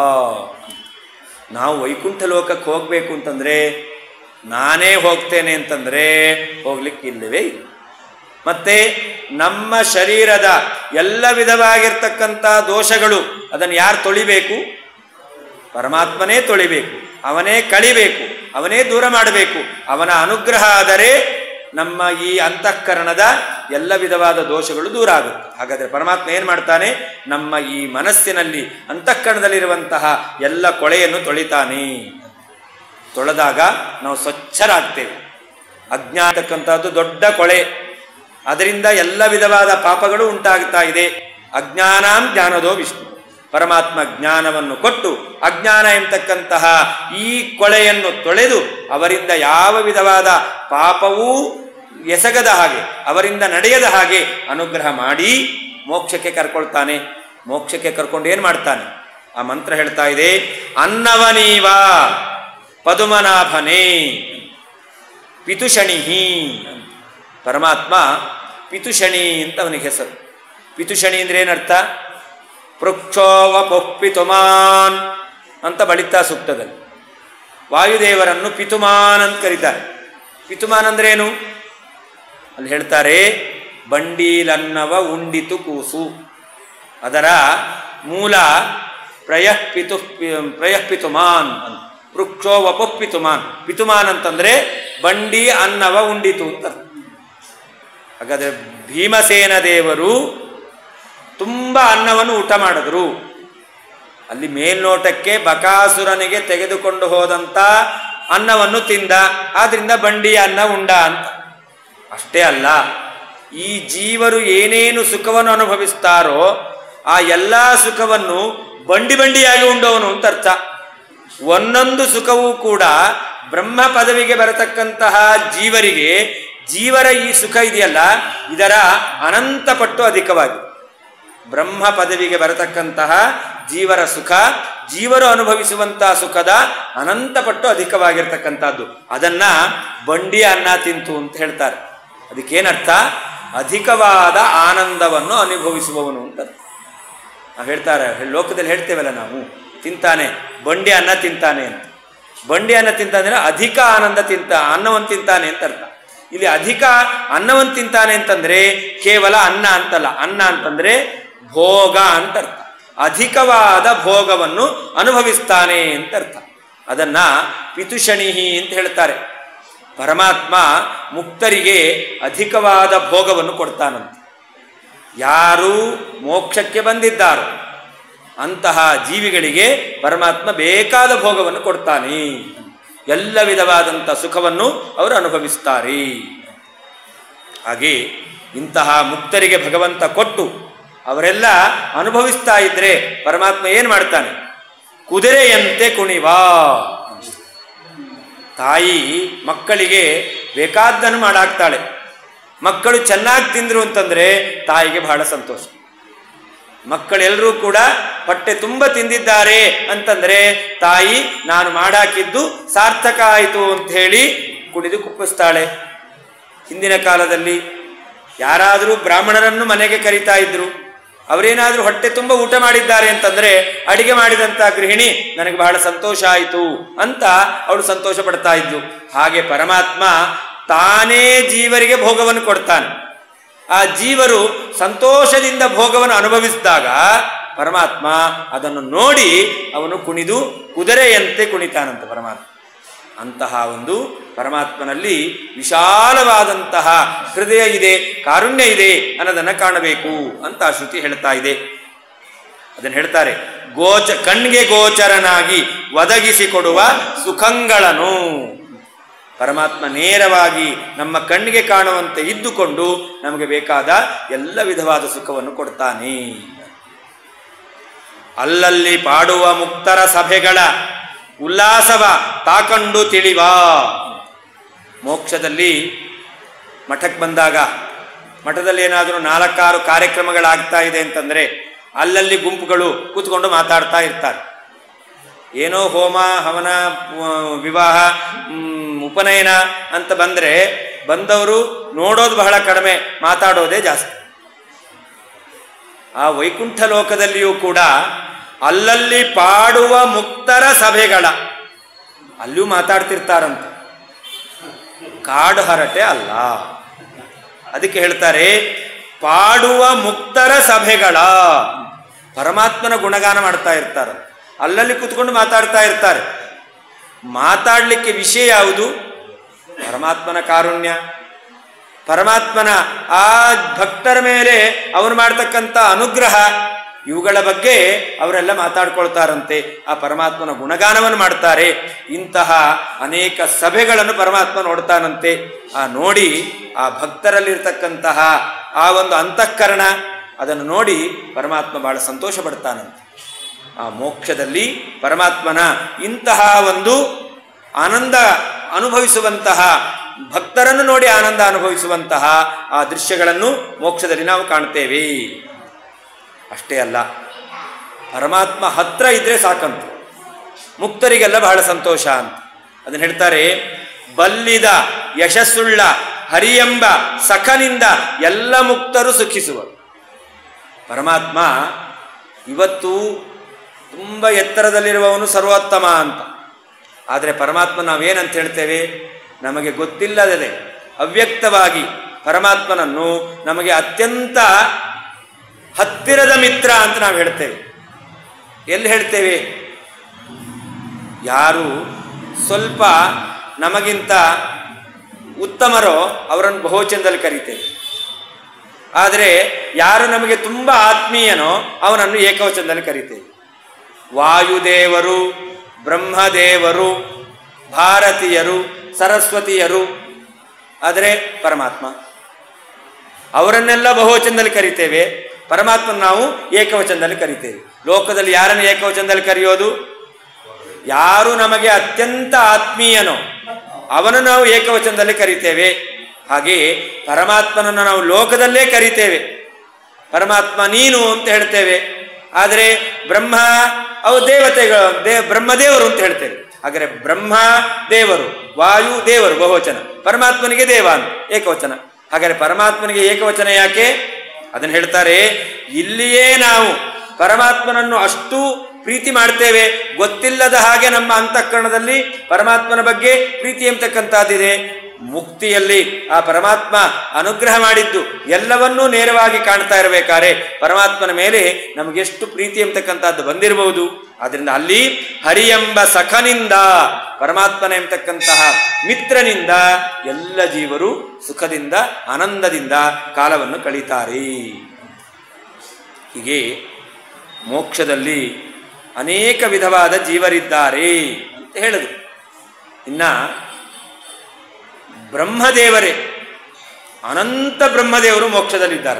A: ನಾವು ವೈಕುಂಠ ಲೋಕಕ್ಕೆ ಹೋಗಬೇಕು ಅಂತಂದರೆ ನಾನೇ ಹೋಗ್ತೇನೆ ಅಂತಂದರೆ ಹೋಗ್ಲಿಕ್ಕಿಲ್ಲವೇ ಇಲ್ಲ ಮತ್ತೆ ನಮ್ಮ ಶರೀರದ ಎಲ್ಲ ವಿಧವಾಗಿರ್ತಕ್ಕಂಥ ದೋಷಗಳು ಅದನ್ನು ಯಾರು ತೊಳಿಬೇಕು ಪರಮಾತ್ಮನೇ ತೊಳಿಬೇಕು ಅವನೇ ಕಳಿಬೇಕು ಅವನೇ ದೂರ ಮಾಡಬೇಕು ಅವನ ಅನುಗ್ರಹ ಆದರೆ ನಮ್ಮ ಈ ಅಂತಃಕರಣದ ಎಲ್ಲ ವಿಧವಾದ ದೋಷಗಳು ದೂರ ಆಗುತ್ತೆ ಹಾಗಾದರೆ ಪರಮಾತ್ಮ ಏನು ಮಾಡ್ತಾನೆ ನಮ್ಮ ಈ ಮನಸ್ಸಿನಲ್ಲಿ ಅಂತಃಕರಣದಲ್ಲಿರುವಂತಹ ಎಲ್ಲ ಕೊಳೆಯನ್ನು ತೊಳಿತಾನೆ ತೊಳೆದಾಗ ನಾವು ಸ್ವಚ್ಛರಾಗ್ತೇವೆ ಅಜ್ಞಾತಕ್ಕಂಥದ್ದು ದೊಡ್ಡ ಕೊಳೆ ಅದರಿಂದ ಎಲ್ಲ ವಿಧವಾದ ಪಾಪಗಳು ಉಂಟಾಗ್ತಾ ಇದೆ ಅಜ್ಞಾನಾಂ ಜ್ಞಾನದೋ ವಿಷ್ಣು ಪರಮಾತ್ಮ ಜ್ಞಾನವನ್ನು ಕೊಟ್ಟು ಅಜ್ಞಾನ ಎಂತಕ್ಕಂತಹ ಈ ಕೊಳೆಯನ್ನು ತೊಳೆದು ಅವರಿಂದ ಯಾವ ವಿಧವಾದ ಪಾಪವೂ ಎಸಗದ ಹಾಗೆ ಅವರಿಂದ ನಡೆಯದ ಹಾಗೆ ಅನುಗ್ರಹ ಮಾಡಿ ಮೋಕ್ಷಕ್ಕೆ ಕರ್ಕೊಳ್ತಾನೆ ಮೋಕ್ಷಕ್ಕೆ ಕರ್ಕೊಂಡು ಏನು ಮಾಡ್ತಾನೆ ಆ ಮಂತ್ರ ಹೇಳ್ತಾ ಇದೆ ಅನ್ನವನೀವ ಪದುಮನಾಭನೇ ಪಿತುಷಣಿಹಿ ಪರಮಾತ್ಮ ಪಿತುಷಣಿ ಅಂತ ಅವನಿಗೆ ಹೆಸರು ಪಿತುಷಣಿ ಅಂದ್ರೆ ಏನರ್ಥ ಪೃಕ್ಷೋವ ಪೊಪ್ಪಿತುಮಾನ್ ಅಂತ ಬಳಿತಾ ಸೂಕ್ತದಲ್ಲಿ ವಾಯುದೇವರನ್ನು ಪಿತುಮಾನ್ ಅಂತ ಕರೀತಾರೆ ಪಿತುಮಾನ್ ಅಂದ್ರೆ ಏನು ಅಲ್ಲಿ ಹೇಳ್ತಾರೆ ಬಂಡೀಲನ್ನವ ಉಂಡಿತು ಕೂಸು ಅದರ ಮೂಲ ಪ್ರಯಃ ಪಿತು ಪ್ರಯಃ ಪಿತುಮಾನ್ ಅಂತ ವೃಕ್ಷೋ ವಪು ಪಿತುಮಾನ್ ಪಿತುಮಾನ್ ಅಂತಂದ್ರೆ ಬಂಡಿ ಅನ್ನವ ಉಂಡಿತು ಅಂತ ಅರ್ಥ. ಹಾಗಾದ್ರೆ ಭೀಮಸೇನ ದೇವರು ತುಂಬ ಅನ್ನವನ್ನು ಊಟ ಮಾಡಿದ್ರು ಅಲ್ಲಿ ಮೇಲ್ನೋಟಕ್ಕೆ ಬಕಾಸುರನಿಗೆ ತೆಗೆದುಕೊಂಡು ಹೋದಂಥ ಅನ್ನವನ್ನು ತಿಂದ ಆದ್ರಿಂದ ಬಂಡಿ ಅನ್ನ ಉಂಡ ಅಂತ ಅಷ್ಟೇ ಅಲ್ಲ ಈ ಜೀವರು ಏನೇನು ಸುಖವನ್ನು ಅನುಭವಿಸ್ತಾರೋ ಆ ಎಲ್ಲ ಸುಖವನ್ನು ಬಂಡಿ ಬಂಡಿಯಾಗಿ ಉಂಡವನು ಅಂತ ಅರ್ಥ ಒಂದೊಂದು ಸುಖವೂ ಕೂಡ ಬ್ರಹ್ಮ ಪದವಿಗೆ ಬರತಕ್ಕಂತಹ ಜೀವರಿಗೆ ಜೀವರ ಈ ಸುಖ ಇದೆಯಲ್ಲ ಇದರ ಅನಂತ ಪಟ್ಟು ಅಧಿಕವಾಗಿದೆ ಬ್ರಹ್ಮ ಪದವಿಗೆ ಬರತಕ್ಕಂತಹ ಜೀವರ ಸುಖ ಜೀವರು ಅನುಭವಿಸುವಂತಹ ಸುಖದ ಅನಂತ ಪಟ್ಟು ಅಧಿಕವಾಗಿರ್ತಕ್ಕಂಥದ್ದು ಅದನ್ನ ಬಂಡಿ ಅನ್ನ ತಿಂತು ಅಂತ ಹೇಳ್ತಾರೆ ಅದಕ್ಕೇನರ್ಥ ಅಧಿಕವಾದ ಆನಂದವನ್ನು ಅನುಭವಿಸುವವನು ಅಂತ ಅರ್ಥ. ನಾವು ಹೇಳ್ತಾರೆ ಲೋಕದಲ್ಲಿ ಹೇಳ್ತೇವಲ್ಲ ನಾವು ತಿಂತಾನೆ ಬಂಡಿ ಅನ್ನ ತಿಂತಾನೆ ಅಂತ ಬಂಡಿ ಅನ್ನ ತಿಂತಾನೆ ಅಂದ್ರೆ ಅಧಿಕ ಆನಂದ ತಿಂತ ಅನ್ನವನ್ನು ತಿಂತಾನೆ ಅಂತ ಅರ್ಥ ಇಲ್ಲಿ ಅಧಿಕ ಅನ್ನವನ್ನು ತಿಂತಾನೆ ಅಂತಂದ್ರೆ ಕೇವಲ ಅನ್ನ ಅಂತಲ್ಲ ಅನ್ನ ಅಂತಂದ್ರೆ ಭೋಗ ಅಂತ ಅರ್ಥ ಅಧಿಕವಾದ ಭೋಗವನ್ನು ಅನುಭವಿಸ್ತಾನೆ ಅಂತ ಅರ್ಥ ಅದನ್ನ ಪಿತುಷಣಿಹಿ ಅಂತ ಹೇಳ್ತಾರೆ ಪರಮಾತ್ಮ ಮುಕ್ತರಿಗೆ ಅಧಿಕವಾದ ಭೋಗವನ್ನು ಕೊಡ್ತಾನಂತೆ ಯಾರು ಮೋಕ್ಷಕ್ಕೆ ಬಂದಿದ್ದಾರೋ ಅಂತಹ ಜೀವಿಗಳಿಗೆ ಪರಮಾತ್ಮ ಬೇಕಾದ ಭೋಗವನ್ನು ಕೊಡ್ತಾನೆ ಎಲ್ಲ ವಿಧವಾದಂಥ ಸುಖವನ್ನು ಅವರು ಅನುಭವಿಸ್ತಾರೆ ಹಾಗೆ ಇಂತಹ ಮುಕ್ತರಿಗೆ ಭಗವಂತ ಕೊಟ್ಟು ಅವರೆಲ್ಲ ಅನುಭವಿಸ್ತಾ ಇದ್ರೆ ಪರಮಾತ್ಮ ಏನು ಮಾಡ್ತಾನೆ ಕುದುರೆಯಂತೆ ಕುಣಿವಾ ತಾಯಿ ಮಕ್ಕಳಿಗೆ ಬೇಕಾದ್ದನ್ನು ಮಾಡಾಕ್ತಾಳೆ ಮಕ್ಕಳು ಚೆನ್ನಾಗಿ ತಿಂದ್ರು ಅಂತಂದ್ರೆ ತಾಯಿಗೆ ಬಹಳ ಸಂತೋಷ ಮಕ್ಕಳೆಲ್ಲರೂ ಕೂಡ ಹೊಟ್ಟೆ ತುಂಬ ತಿಂದಿದ್ದಾರೆ ಅಂತಂದ್ರೆ ತಾಯಿ ನಾನು ಮಾಡಾಕಿದ್ದು ಸಾರ್ಥಕ ಆಯಿತು ಅಂತ ಹೇಳಿ ಕುಡಿದು ಕುಪ್ಪಿಸ್ತಾಳೆ ಹಿಂದಿನ ಕಾಲದಲ್ಲಿ ಯಾರಾದರೂ ಬ್ರಾಹ್ಮಣರನ್ನು ಮನೆಗೆ ಕರೀತಾ ಇದ್ರು ಅವರೇನಾದರೂ ಹೊಟ್ಟೆ ತುಂಬ ಊಟ ಮಾಡಿದ್ದಾರೆ ಅಂತಂದ್ರೆ ಅಡಿಗೆ ಮಾಡಿದಂಥ ಗೃಹಿಣಿ ನನಗೆ ಬಹಳ ಸಂತೋಷ ಆಯಿತು ಅಂತ ಅವಳು ಸಂತೋಷ ಪಡ್ತಾ ಇದ್ಲು ಹಾಗೆ ಪರಮಾತ್ಮ ತಾನೇ ಜೀವರಿಗೆ ಭೋಗವನ್ನು ಕೊಡ್ತಾನೆ ಆ ಜೀವರು ಸಂತೋಷದಿಂದ ಭೋಗವನ್ನು ಅನುಭವಿಸಿದಾಗ ಪರಮಾತ್ಮ ಅದನ್ನು ನೋಡಿ ಅವನು ಕುಣಿದು ಕುದುರೆಯಂತೆ ಕುಣಿತಾನಂತೆ ಪರಮಾತ್ಮ ಅಂತಹ ಒಂದು ಪರಮಾತ್ಮನಲ್ಲಿ ವಿಶಾಲವಾದಂತಹ ಹೃದಯ ಇದೆ ಕಾರುಣ್ಯ ಇದೆ ಅನ್ನೋದನ್ನು ಕಾಣಬೇಕು ಅಂತ ಆ ಶ್ರುತಿ ಹೇಳ್ತಾ ಇದೆ ಅದನ್ನು ಹೇಳ್ತಾರೆ ಗೋಚ ಕಣ್ಗೆ ಗೋಚರನಾಗಿ ಒದಗಿಸಿಕೊಡುವ ಸುಖಗಳನ್ನು ಪರಮಾತ್ಮ ನೇರವಾಗಿ ನಮ್ಮ ಕಣ್ಣಿಗೆ ಕಾಣುವಂತೆ ಇದ್ದುಕೊಂಡು ನಮಗೆ ಬೇಕಾದ ಎಲ್ಲ ವಿಧವಾದ ಸುಖವನ್ನು ಕೊಡ್ತಾನೆ ಅಲ್ಲಲ್ಲಿ ಪಾಡುವ ಮುಕ್ತರ ಸಭೆಗಳ ಉಲ್ಲಾಸವ ತಾಕಂಡು ತಿಳಿವಾ ಮೋಕ್ಷದಲ್ಲಿ ಮಠಕ್ಕೆ ಬಂದಾಗ ಮಠದಲ್ಲಿ ಏನಾದರೂ ನಾಲ್ಕಾರು ಕಾರ್ಯಕ್ರಮಗಳಾಗ್ತಾ ಇದೆ ಅಂತಂದರೆ ಅಲ್ಲಲ್ಲಿ ಗುಂಪುಗಳು ಕೂತ್ಕೊಂಡು ಮಾತಾಡ್ತಾ ಇರ್ತಾರೆ ಏನೋ ಹೋಮ ಹವನ ಆ, ವಿವಾಹ ಮ್, ಉಪನಯನ ಅಂತ ಬಂದರೆ ಬಂದವರು ನೋಡೋದು ಬಹಳ ಕಡಿಮೆ ಮಾತಾಡೋದೇ ಜಾಸ್ತಿ ಆ ವೈಕುಂಠ ಲೋಕದಲ್ಲಿಯೂ ಕೂಡ ಅಲ್ಲಲ್ಲಿ ಪಾಡುವ ಮುಕ್ತರ ಸಭೆಗಳ ಅಲ್ಲಿಯೂ ಮಾತಾಡ್ತಿರ್ತಾರಂತೆ ಕಾಡು ಹರಟೆ ಅಲ್ಲ ಅದಕ್ಕೆ ಹೇಳ್ತಾರೆ ಪಾಡುವ ಮುಕ್ತರ ಸಭೆಗಳ ಪರಮಾತ್ಮನ ಗುಣಗಾನ ಮಾಡ್ತಾ ಇರ್ತಾರೆ ಅಲ್ಲಲ್ಲಿ ಕೂತ್ಕೊಂಡು ಮಾತಾಡ್ತಾ ಇರ್ತಾರೆ ಮಾತಾಡಲಿಕ್ಕೆ ವಿಷಯ ಯಾವುದು ಪರಮಾತ್ಮನ ಕಾರುಣ್ಯ ಪರಮಾತ್ಮನ ಆ ಭಕ್ತರ ಮೇಲೆ ಅವನು ಮಾಡ್ತಕ್ಕಂಥ ಅನುಗ್ರಹ ಇವುಗಳ ಬಗ್ಗೆ ಅವರೆಲ್ಲ ಮಾತಾಡ್ಕೊಳ್ತಾರಂತೆ ಆ ಪರಮಾತ್ಮನ ಗುಣಗಾನವನ್ನು ಮಾಡ್ತಾರೆ ಇಂತಹ ಅನೇಕ ಸಭೆಗಳನ್ನು ಪರಮಾತ್ಮ ನೋಡ್ತಾನಂತೆ ಆ ನೋಡಿ ಆ ಭಕ್ತರಲ್ಲಿರ್ತಕ್ಕಂತಹ ಆ ಒಂದು ಅಂತಃಕರಣ ಅದನ್ನು ನೋಡಿ ಪರಮಾತ್ಮ ಬಹಳ ಸಂತೋಷ ಪಡ್ತಾನಂತೆ ಆ ಮೋಕ್ಷದಲ್ಲಿ ಪರಮಾತ್ಮನ ಇಂತಹ ಒಂದು ಆನಂದ ಅನುಭವಿಸುವಂತಹ ಭಕ್ತರನ್ನು ನೋಡಿ ಆನಂದ ಅನುಭವಿಸುವಂತಹ ಆ ದೃಶ್ಯಗಳನ್ನು ಮೋಕ್ಷದಲ್ಲಿ ನಾವು ಕಾಣ್ತೇವೆ ಅಷ್ಟೇ ಅಲ್ಲ ಪರಮಾತ್ಮ ಹತ್ರ ಇದ್ರೆ ಸಾಕಂತ ಮುಕ್ತರಿಗೆಲ್ಲ ಬಹಳ ಸಂತೋಷ ಅಂತ ಅದನ್ನು ಹೇಳ್ತಾರೆ ಬಲ್ಲಿದ ಯಶಸ್ಸುಳ್ಳ ಹರಿಯೆಂಬ ಸಖನಿಂದ ಎಲ್ಲ ಮುಕ್ತರು ಸುಖಿಸುವರು ಪರಮಾತ್ಮ ಇವತ್ತು ತುಂಬ ಎತ್ತರದಲ್ಲಿರುವವನು ಸರ್ವೋತ್ತಮ ಅಂತ ಆದರೆ ಪರಮಾತ್ಮ ನಾವೇನಂತ ಹೇಳ್ತೇವೆ ನಮಗೆ ಗೊತ್ತಿಲ್ಲದೆ ಅವ್ಯಕ್ತವಾಗಿ ಪರಮಾತ್ಮನನ್ನು ನಮಗೆ ಅತ್ಯಂತ ಹತ್ತಿರದ ಮಿತ್ರ ಅಂತ ನಾವು ಹೇಳ್ತೇವೆ ಎಲ್ಲಿ ಹೇಳ್ತೇವೆ ಯಾರು ಸ್ವಲ್ಪ ನಮಗಿಂತ ಉತ್ತಮರೋ ಅವರನ್ನು ಬಹುವಚನದಲ್ಲಿ ಕರಿತೇವೆ ಆದರೆ ಯಾರು ನಮಗೆ ತುಂಬ ಆತ್ಮೀಯನೋ ಅವನನ್ನು ಏಕವಚನದಲ್ಲಿ ಕರಿತೇವೆ ವಾಯುದೇವರು ಬ್ರಹ್ಮದೇವರು ಭಾರತೀಯರು ಸರಸ್ವತಿಯರು ಆದರೆ ಪರಮಾತ್ಮ ಅವರನ್ನೆಲ್ಲ ಬಹುವಚನದಲ್ಲಿ ಕರಿತೇವೆ ಪರಮಾತ್ಮನ ನಾವು ಏಕವಚನದಲ್ಲಿ ಕರಿತೇವೆ ಲೋಕದಲ್ಲಿ ಯಾರನ್ನು ಏಕವಚನದಲ್ಲಿ ಕರೆಯೋದು ಯಾರು ನಮಗೆ ಅತ್ಯಂತ ಆತ್ಮೀಯನೋ ಅವನು ನಾವು ಏಕವಚನದಲ್ಲಿ ಕರಿತೇವೆ ಹಾಗೆಯೇ ಪರಮಾತ್ಮನನ್ನು ನಾವು ಲೋಕದಲ್ಲೇ ಕರಿತೇವೆ ಪರಮಾತ್ಮ ನೀನು ಅಂತ ಹೇಳ್ತೇವೆ ಆದರೆ ಬ್ರಹ್ಮ ಅವು ದೇವತೆಗಳು ದೇ ಬ್ರಹ್ಮದೇವರು ಅಂತ ಹೇಳ್ತೇವೆ ಹಾಗಾದರೆ ಬ್ರಹ್ಮ ದೇವರು ವಾಯು ದೇವರು ಬಹುವಚನ ಪರಮಾತ್ಮನಿಗೆ ದೇವ ಅಂತ ಏಕವಚನ ಹಾಗಾದರೆ ಪರಮಾತ್ಮನಿಗೆ ಏಕವಚನ ಯಾಕೆ ಅದನ್ನು ಹೇಳ್ತಾರೆ ಇಲ್ಲಿಯೇ ನಾವು ಪರಮಾತ್ಮನನ್ನು ಅಷ್ಟು ಪ್ರೀತಿ ಮಾಡ್ತೇವೆ ಗೊತ್ತಿಲ್ಲದ ಹಾಗೆ ನಮ್ಮ ಅಂತಃಕರಣದಲ್ಲಿ ಪರಮಾತ್ಮನ ಬಗ್ಗೆ ಪ್ರೀತಿ ಎಂಬತಕ್ಕಂಥದ್ದಿದೆ ಮುಕ್ತಿಯಲ್ಲಿ ಆ ಪರಮಾತ್ಮ ಅನುಗ್ರಹ ಮಾಡಿದ್ದು ಎಲ್ಲವನ್ನೂ ನೇರವಾಗಿ ಕಾಣ್ತಾ ಇರಬೇಕಾದ್ರೆ ಪರಮಾತ್ಮನ ಮೇಲೆ ನಮಗೆಷ್ಟು ಪ್ರೀತಿ ಎಂಬತಕ್ಕಂಥದ್ದು ಬಂದಿರಬಹುದು ಆದ್ರಿಂದ ಅಲ್ಲಿ ಹರಿ ಎಂಬ ಸಖನಿಂದ ಪರಮಾತ್ಮನ ಎಂಬತಕ್ಕಂತಹ ಮಿತ್ರನಿಂದ ಎಲ್ಲ ಜೀವರು ಸುಖದಿಂದ ಆನಂದದಿಂದ ಕಾಲವನ್ನು ಕಳೀತಾರೆ ಹೀಗೆ ಮೋಕ್ಷದಲ್ಲಿ ಅನೇಕ ವಿಧವಾದ ಜೀವರಿದ್ದಾರೆ ಅಂತ ಹೇಳಿದ್ರು ಇನ್ನ ಬ್ರಹ್ಮದೇವರೇ ಅನಂತ ಬ್ರಹ್ಮದೇವರು ಮೋಕ್ಷದಲ್ಲಿದ್ದಾರೆ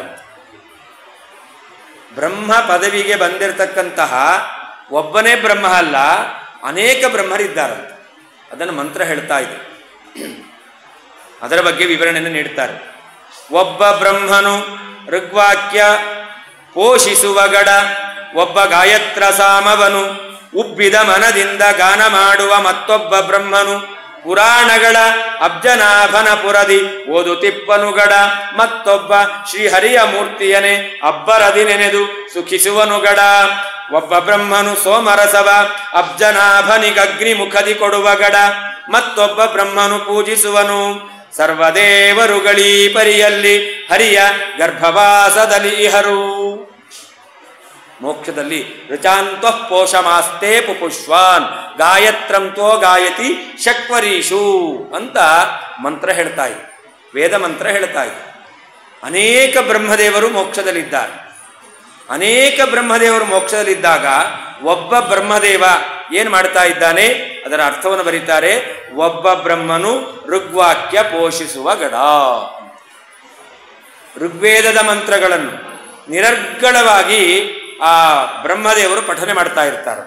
A: ಬ್ರಹ್ಮ ಪದವಿಗೆ ಬಂದಿರತಕ್ಕಂತಹ ಒಬ್ಬನೇ ಬ್ರಹ್ಮ ಅಲ್ಲ ಅನೇಕ ಬ್ರಹ್ಮರಿದ್ದಾರಂತೆ ಅದನ್ನು ಮಂತ್ರ ಹೇಳ್ತಾ ಇದೆ ಅದರ ಬಗ್ಗೆ ವಿವರಣೆಯನ್ನು ನೀಡ್ತಾರೆ ಒಬ್ಬ ಬ್ರಹ್ಮನು ಋಗ್ವಾಕ್ಯ ಪೋಷಿಸುವ ಗಡ ಒಬ್ಬ ಗಾಯತ್ರ ಸಾಮವನು ಉಬ್ಬಿದ ಮನದಿಂದ ಗಾನ ಮಾಡುವ ಮತ್ತೊಬ್ಬ ಬ್ರಹ್ಮನು ಪುರಾಣಗಳ ಅಬ್ಜನಾಭನ ಪುರದಿ ಓದುತಿಪ್ಪನುಗಡ ಮತ್ತೊಬ್ಬ ಶ್ರೀಹರಿಯ ಮೂರ್ತಿಯನೇ ಅಬ್ಬರದಿ ನೆನೆದು ಸುಖಿಸುವನುಗಡ ಒಬ್ಬ ಬ್ರಹ್ಮನು ಸೋಮರಸವ ಅಬ್ಜನಾಭನಿಗಗ್ನಿ ಮುಖದಿ ಕೊಡುವ ಗಡ ಮತ್ತೊಬ್ಬ ಬ್ರಹ್ಮನು ಪೂಜಿಸುವನು ಸರ್ವದೇವರುಗಳೀ ಪರಿಯಲ್ಲಿ ಹರಿಯ ಗರ್ಭವಾಸದಲ್ಲಿ ಇಹರು ಮೋಕ್ಷದಲ್ಲಿ ಋಚಾಂತಃ ಪೋಷಮಾಸ್ತೆ ಪುಪುಷ್ವಾನ್ ಗಾಯತ್ರಂತೋ ಗಾಯತಿ ಶಕ್ವರೀಷು ಅಂತ ಮಂತ್ರ ಹೇಳ್ತಾ ಇದೆ ವೇದ ಮಂತ್ರ ಹೇಳ್ತಾ ಇದೆ ಅನೇಕ ಬ್ರಹ್ಮದೇವರು ಮೋಕ್ಷದಲ್ಲಿದ್ದಾರೆ ಅನೇಕ ಬ್ರಹ್ಮದೇವರು ಮೋಕ್ಷದಲ್ಲಿದ್ದಾಗ ಒಬ್ಬ ಬ್ರಹ್ಮದೇವ ಏನು ಮಾಡ್ತಾ ಇದ್ದಾನೆ ಅದರ ಅರ್ಥವನ್ನು ಬರೀತಾರೆ ಒಬ್ಬ ಬ್ರಹ್ಮನು ಋಗ್ವಾಕ್ಯ ಪೋಷಿಸುವ ಗಡ ಋಗ್ವೇದದ ಮಂತ್ರಗಳನ್ನು ನಿರರ್ಗಳವಾಗಿ ಆ ಬ್ರಹ್ಮದೇವರು ಪಠನೆ ಮಾಡ್ತಾ ಇರ್ತಾರೆ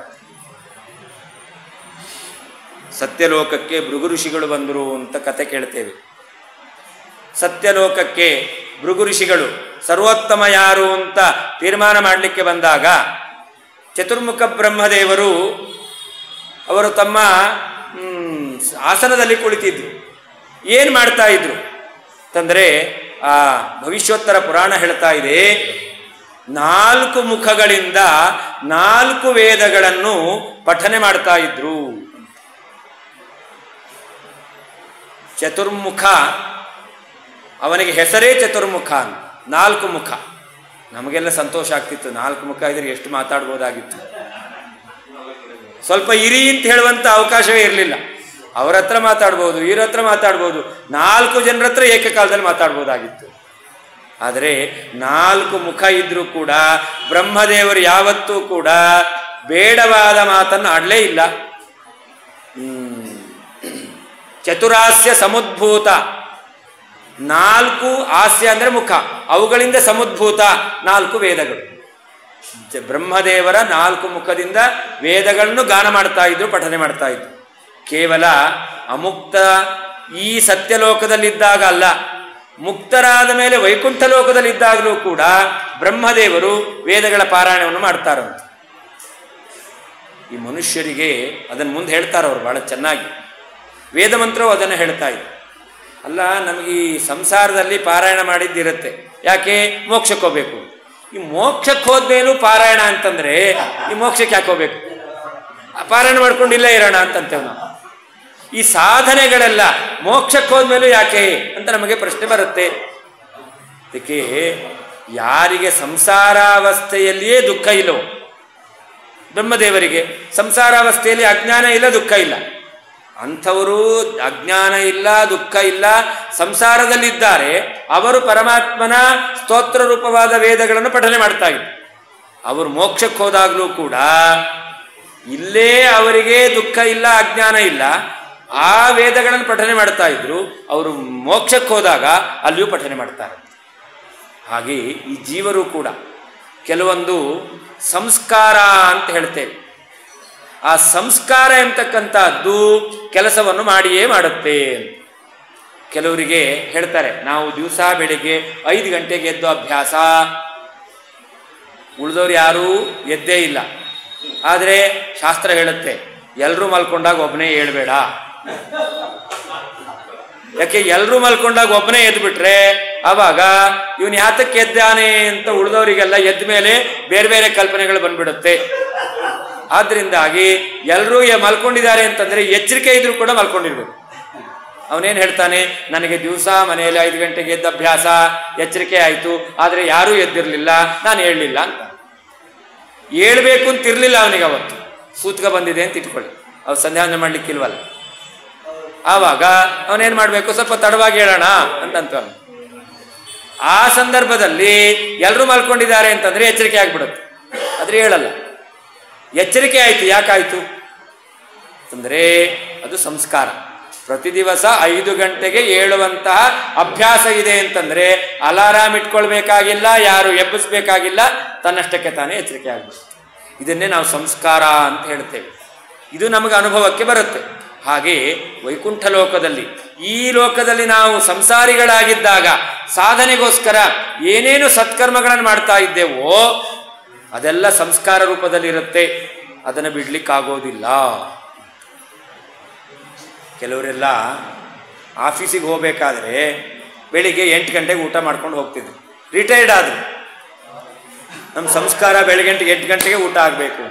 A: ಸತ್ಯಲೋಕಕ್ಕೆ ಭೃಗು ಋಷಿಗಳು ಬಂದರು ಅಂತ ಕತೆ ಕೇಳ್ತೇವೆ ಸತ್ಯಲೋಕಕ್ಕೆ ಭೃಗು ಋಷಿಗಳು ಸರ್ವೋತ್ತಮ ಯಾರು ಅಂತ ತೀರ್ಮಾನ ಮಾಡಲಿಕ್ಕೆ ಬಂದಾಗ ಚತುರ್ಮುಖ ಬ್ರಹ್ಮದೇವರು ಅವರು ತಮ್ಮ ಮ್, ಆಸನದಲ್ಲಿ ಕುಳಿತಿದ್ರು ಏನು ಮಾಡ್ತಾ ಇದ್ರು ಅಂತಂದರೆ ಆ ಭವಿಷ್ಯೋತ್ತರ ಪುರಾಣ ಹೇಳ್ತಾ ಇದೆ ನಾಲ್ಕು ಮುಖಗಳಿಂದ ನಾಲ್ಕು ವೇದಗಳನ್ನು ಪಠನೆ ಮಾಡ್ತಾ ಇದ್ರು ಚತುರ್ಮುಖ ಅವನಿಗೆ ಹೆಸರೇ ಚತುರ್ಮುಖ ಅಂತ. ನಾಲ್ಕು ಮುಖ ನಮಗೆಲ್ಲ ಸಂತೋಷ ಆಗ್ತಿತ್ತು ನಾಲ್ಕು ಮುಖ ಇದ್ರೆ ಎಷ್ಟು ಮಾತಾಡ್ಬೋದಾಗಿತ್ತು ಸ್ವಲ್ಪ ಇರಿ ಅಂತ ಹೇಳುವಂಥ ಅವಕಾಶವೇ ಇರಲಿಲ್ಲ ಅವ್ರ ಹತ್ರ ಮಾತಾಡ್ಬೋದು ಇವ್ರ ಹತ್ರ ಮಾತಾಡ್ಬೋದು ನಾಲ್ಕು ಜನರ ಹತ್ರ ಏಕಕಾಲದಲ್ಲಿ ಮಾತಾಡ್ಬೋದಾಗಿತ್ತು ಆದರೆ ನಾಲ್ಕು ಮುಖ ಇದ್ರೂ ಕೂಡ ಬ್ರಹ್ಮದೇವರು ಯಾವತ್ತೂ ಕೂಡ ಬೇಡವಾದ ಮಾತನ್ನು ಆಡಲೇ ಇಲ್ಲ ಹ್ಮ್. ಚತುರಾಸ್ಯ ಸಮುದ್ಭೂತ ನಾಲ್ಕು ಹಾಸ್ಯ ಅಂದರೆ ಮುಖ ಅವುಗಳಿಂದ ಸಮುದ್ಭೂತ ನಾಲ್ಕು ವೇದಗಳು ಜ- ಬ್ರಹ್ಮದೇವರ ನಾಲ್ಕು ಮುಖದಿಂದ ವೇದಗಳನ್ನು ಗಾನ ಮಾಡ್ತಾ ಇದ್ರು ಪಠನೆ ಮಾಡ್ತಾ ಇದ್ರು ಕೇವಲ ಅಮುಕ್ತ ಈ ಸತ್ಯಲೋಕದಲ್ಲಿದ್ದಾಗ ಅಲ್ಲ ಮುಕ್ತರಾದ ಮೇಲೆ ವೈಕುಂಠ ಲೋಕದಲ್ಲಿದ್ದಾಗಲೂ ಕೂಡ ಬ್ರಹ್ಮದೇವರು ವೇದಗಳ ಪಾರಾಯಣವನ್ನು ಮಾಡ್ತಾರಂತೆ ಈ ಮನುಷ್ಯರಿಗೆ ಅದನ್ನು ಮುಂದೆ ಹೇಳ್ತಾರೆ ಅವರು ಬಹಳ ಚೆನ್ನಾಗಿ ವೇದ ಮಂತ್ರವು ಅದನ್ನು ಹೇಳ್ತಾ ಇದೆ ಅಲ್ಲ ನಮಗೆ ಈ ಸಂಸಾರದಲ್ಲಿ ಪಾರಾಯಣ ಮಾಡಿದ್ದಿರುತ್ತೆ ಯಾಕೆ ಮೋಕ್ಷಕ್ಕೆ ಹೋಗ್ಬೇಕು ಈ ಮೋಕ್ಷಕ್ಕೆ ಹೋದ್ಮೇಲೂ ಪಾರಾಯಣ ಅಂತಂದ್ರೆ ಈ ಮೋಕ್ಷಕ್ಕೆ ಯಾಕೆ ಹೋಗ್ಬೇಕು ಆ ಪಾರಾಯಣ ಮಾಡ್ಕೊಂಡು ಇಲ್ಲೇ ಇರೋಣ ಅಂತಂತೇವೆ ನಾವು ಈ ಸಾಧನೆಗಳೆಲ್ಲ ಮೋಕ್ಷಕ್ಕೆ ಹೋದ್ಮೇಲೂ ಯಾಕೆ ಅಂತ ನಮಗೆ ಪ್ರಶ್ನೆ ಬರುತ್ತೆ ಅದಕ್ಕೆ ಯಾರಿಗೆ ಸಂಸಾರಾವಸ್ಥೆಯಲ್ಲಿಯೇ ದುಃಖ ಇಲ್ಲವೋ ಬ್ರಹ್ಮದೇವರಿಗೆ ಸಂಸಾರಾವಸ್ಥೆಯಲ್ಲಿ ಅಜ್ಞಾನ ಇಲ್ಲ ದುಃಖ ಇಲ್ಲ ಅಂಥವರು ಅಜ್ಞಾನ ಇಲ್ಲ ದುಃಖ ಇಲ್ಲ ಸಂಸಾರದಲ್ಲಿದ್ದಾರೆ ಅವರು ಪರಮಾತ್ಮನ ಸ್ತೋತ್ರ ರೂಪವಾದ ವೇದಗಳನ್ನು ಪಠನೆ ಮಾಡ್ತಾ ಇದ್ರು ಅವರು ಮೋಕ್ಷಕ್ಕೆ ಹೋದಾಗಲೂ ಕೂಡ ಇಲ್ಲೇ ಅವರಿಗೆ ದುಃಖ ಇಲ್ಲ ಅಜ್ಞಾನ ಇಲ್ಲ ಆ ವೇದಗಳನ್ನು ಪಠನೆ ಮಾಡ್ತಾ ಇದ್ರು ಅವರು ಮೋಕ್ಷಕ್ಕೆ ಹೋದಾಗ ಅಲ್ಲಿಯೂ ಪಠನೆ ಮಾಡ್ತಾರೆ ಹಾಗೆ ಈ ಜೀವರು ಕೂಡ ಕೆಲವೊಂದು ಸಂಸ್ಕಾರ ಅಂತ ಹೇಳ್ತೇವೆ ಆ ಸಂಸ್ಕಾರ ಎಂಬತಕ್ಕಂಥದ್ದು ಕೆಲಸವನ್ನು ಮಾಡಿಯೇ ಮಾಡುತ್ತೆ ಅಂತ ಕೆಲವರಿಗೆ ಹೇಳ್ತಾರೆ ನಾವು ದಿವಸ ಬೆಳಿಗ್ಗೆ ಐದು ಗಂಟೆಗೆ ಎದ್ದು ಅಭ್ಯಾಸ ಉಳಿದವ್ರು ಯಾರೂ ಎದ್ದೇ ಇಲ್ಲ ಆದರೆ ಶಾಸ್ತ್ರ ಹೇಳುತ್ತೆ ಎಲ್ಲರೂ ಮಲ್ಕೊಂಡಾಗ ಒಬ್ಬನೇ ಹೇಳ್ಬೇಡ ಯಾಕೆ ಎಲ್ಲರೂ ಮಲ್ಕೊಂಡಾಗ ಒಬ್ಬನೇ ಎದ್ಬಿಟ್ರೆ ಆವಾಗ ಇವನು ಯಾತಕ್ಕೆ ಎದ್ದಾನೆ ಅಂತ ಉಳಿದವರಿಗೆಲ್ಲ ಎದ್ದ ಮೇಲೆ ಬೇರೆ ಬೇರೆ ಕಲ್ಪನೆಗಳು ಬಂದ್ಬಿಡುತ್ತೆ ಆದ್ರಿಂದಾಗಿ ಎಲ್ಲರೂ ಮಲ್ಕೊಂಡಿದ್ದಾರೆ ಅಂತಂದ್ರೆ ಎಚ್ಚರಿಕೆ ಇದ್ರೂ ಕೂಡ ಮಲ್ಕೊಂಡಿರ್ಬೇಕು ಅವನೇನು ಹೇಳ್ತಾನೆ ನನಗೆ ದಿವಸ ಮನೆಯಲ್ಲಿ ಐದು ಗಂಟೆಗೆ ಎದ್ದ ಅಭ್ಯಾಸ ಎಚ್ಚರಿಕೆ ಆಯಿತು ಆದರೆ ಯಾರೂ ಎದ್ದಿರಲಿಲ್ಲ ನಾನು ಹೇಳಲಿಲ್ಲ ಅಂತ ಹೇಳ್ಬೇಕು ಅಂತ ಇರಲಿಲ್ಲ ಅವನಿಗೆ ಅವತ್ತು ಸೂತ್ಕ ಬಂದಿದೆ ಅಂತ ಇಟ್ಕೊಳ್ಳಿ ಅವ್ರು ಸಂಧ್ಯಾವಂದನೆ ಮಾಡ್ಲಿಕ್ಕಿಲ್ವಲ್ಲ ಆವಾಗ ಅವನೇನು ಮಾಡಬೇಕು ಸ್ವಲ್ಪ ತಡವಾಗಿ ಹೇಳೋಣ ಅಂತ ಅಂತಾನೆ ಆ ಸಂದರ್ಭದಲ್ಲಿ ಎಲ್ಲರೂ ಮಲ್ಕೊಂಡಿದ್ದಾರೆ ಅಂತಂದ್ರೆ ಎಚ್ಚರಿಕೆ ಆಗ್ಬಿಡುತ್ತೆ ಆದ್ರೆ ಹೇಳಲ್ಲ ಎಚ್ಚರಿಕೆ ಆಯಿತು ಯಾಕಾಯಿತು ಅಂದರೆ ಅದು ಸಂಸ್ಕಾರ ಪ್ರತಿ ದಿವಸ ಐದು ಗಂಟೆಗೆ ಏಳುವಂತಹ ಅಭ್ಯಾಸ ಇದೆ ಅಂತಂದ್ರೆ ಅಲಾರಾಮ್ ಇಟ್ಕೊಳ್ಬೇಕಾಗಿಲ್ಲ ಯಾರು ಎಬ್ಬಿಸ್ಬೇಕಾಗಿಲ್ಲ ತನ್ನಷ್ಟಕ್ಕೆ ತಾನೇ ಎಚ್ಚರಿಕೆ ಆಗ್ಬಿಡುತ್ತೆ ಇದನ್ನೇ ನಾವು ಸಂಸ್ಕಾರ ಅಂತ ಹೇಳ್ತೇವೆ ಇದು ನಮಗೆ ಅನುಭವಕ್ಕೆ ಬರುತ್ತೆ ಹಾಗೆ ವೈಕುಂಠ ಲೋಕದಲ್ಲಿ ಈ ಲೋಕದಲ್ಲಿ ನಾವು ಸಂಸಾರಿಗಳಾಗಿದ್ದಾಗ ಸಾಧನೆಗೋಸ್ಕರ ಏನೇನು ಸತ್ಕರ್ಮಗಳನ್ನು ಮಾಡ್ತಾ ಇದ್ದೇವೋ ಅದೆಲ್ಲ ಸಂಸ್ಕಾರ ರೂಪದಲ್ಲಿರುತ್ತೆ ಅದನ್ನು ಬಿಡ್ಲಿಕ್ಕಾಗೋದಿಲ್ಲ ಕೆಲವರೆಲ್ಲ ಆಫೀಸಿಗೆ ಹೋಗಬೇಕಾದ್ರೆ ಬೆಳಿಗ್ಗೆ ಎಂಟು ಗಂಟೆಗೆ ಊಟ ಮಾಡ್ಕೊಂಡು ಹೋಗ್ತಿದ್ರು ರಿಟೈರ್ಡ್ ಆದರು ನಮ್ಮ ಸಂಸ್ಕಾರ ಬೆಳಗ್ಗೆ ಗಂಟೆಗೆ ಎಂಟು ಗಂಟೆಗೆ ಊಟ ಆಗಬೇಕು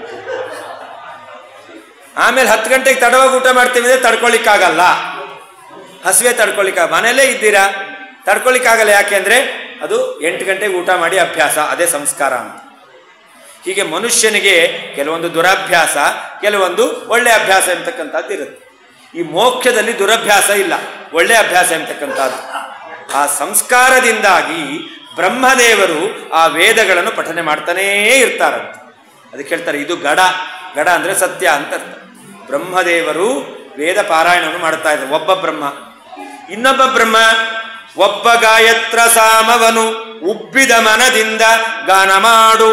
A: ಆಮೇಲೆ ಹತ್ತು ಗಂಟೆಗೆ ತಡವಾಗಿ ಊಟ ಮಾಡ್ತೀವಿ ಅಂದರೆ ತಡ್ಕೊಳಿಕ್ಕಾಗಲ್ಲ ಹಸಿವೆ ತಡ್ಕೊಳಿಕ್ಕ ಮನೆಯಲ್ಲೇ ಇದ್ದೀರಾ ತಡ್ಕೊಳಿಕ್ಕಾಗಲ್ಲ ಯಾಕೆಂದರೆ ಅದು ಎಂಟು ಗಂಟೆಗೆ ಊಟ ಮಾಡಿ ಅಭ್ಯಾಸ ಅದೇ ಸಂಸ್ಕಾರ ಅಂತ ಹೀಗೆ ಮನುಷ್ಯನಿಗೆ ಕೆಲವೊಂದು ದುರಭ್ಯಾಸ ಕೆಲವೊಂದು ಒಳ್ಳೆ ಅಭ್ಯಾಸ ಎಂತಕ್ಕಂಥದ್ದು ಇರುತ್ತೆ ಈ ಮೋಕ್ಷದಲ್ಲಿ ದುರಭ್ಯಾಸ ಇಲ್ಲ ಒಳ್ಳೆ ಅಭ್ಯಾಸ ಎಂತಕ್ಕಂಥದ್ದು ಆ ಸಂಸ್ಕಾರದಿಂದಾಗಿ ಬ್ರಹ್ಮದೇವರು ಆ ವೇದಗಳನ್ನು ಪಠನೆ ಮಾಡ್ತಾನೇ ಇರ್ತಾರಂತೆ ಅದಕ್ಕೆ ಹೇಳ್ತಾರೆ ಇದು ಗಡ ಗಡ ಅಂದರೆ ಸತ್ಯ ಅಂತ ಅರ್ಥ ಬ್ರಹ್ಮದೇವರು ವೇದ ಪಾರಾಯಣವನ್ನು ಮಾಡ್ತಾ ಇದ್ದಾರೆ ಒಬ್ಬ ಬ್ರಹ್ಮ ಇನ್ನೊಬ್ಬ ಬ್ರಹ್ಮ ಒಬ್ಬ ಗಾಯತ್ರ ಸಾಮವನು ಉಬ್ಬಿದ ಮನದಿಂದ ಗಾನ ಮಾಡುವ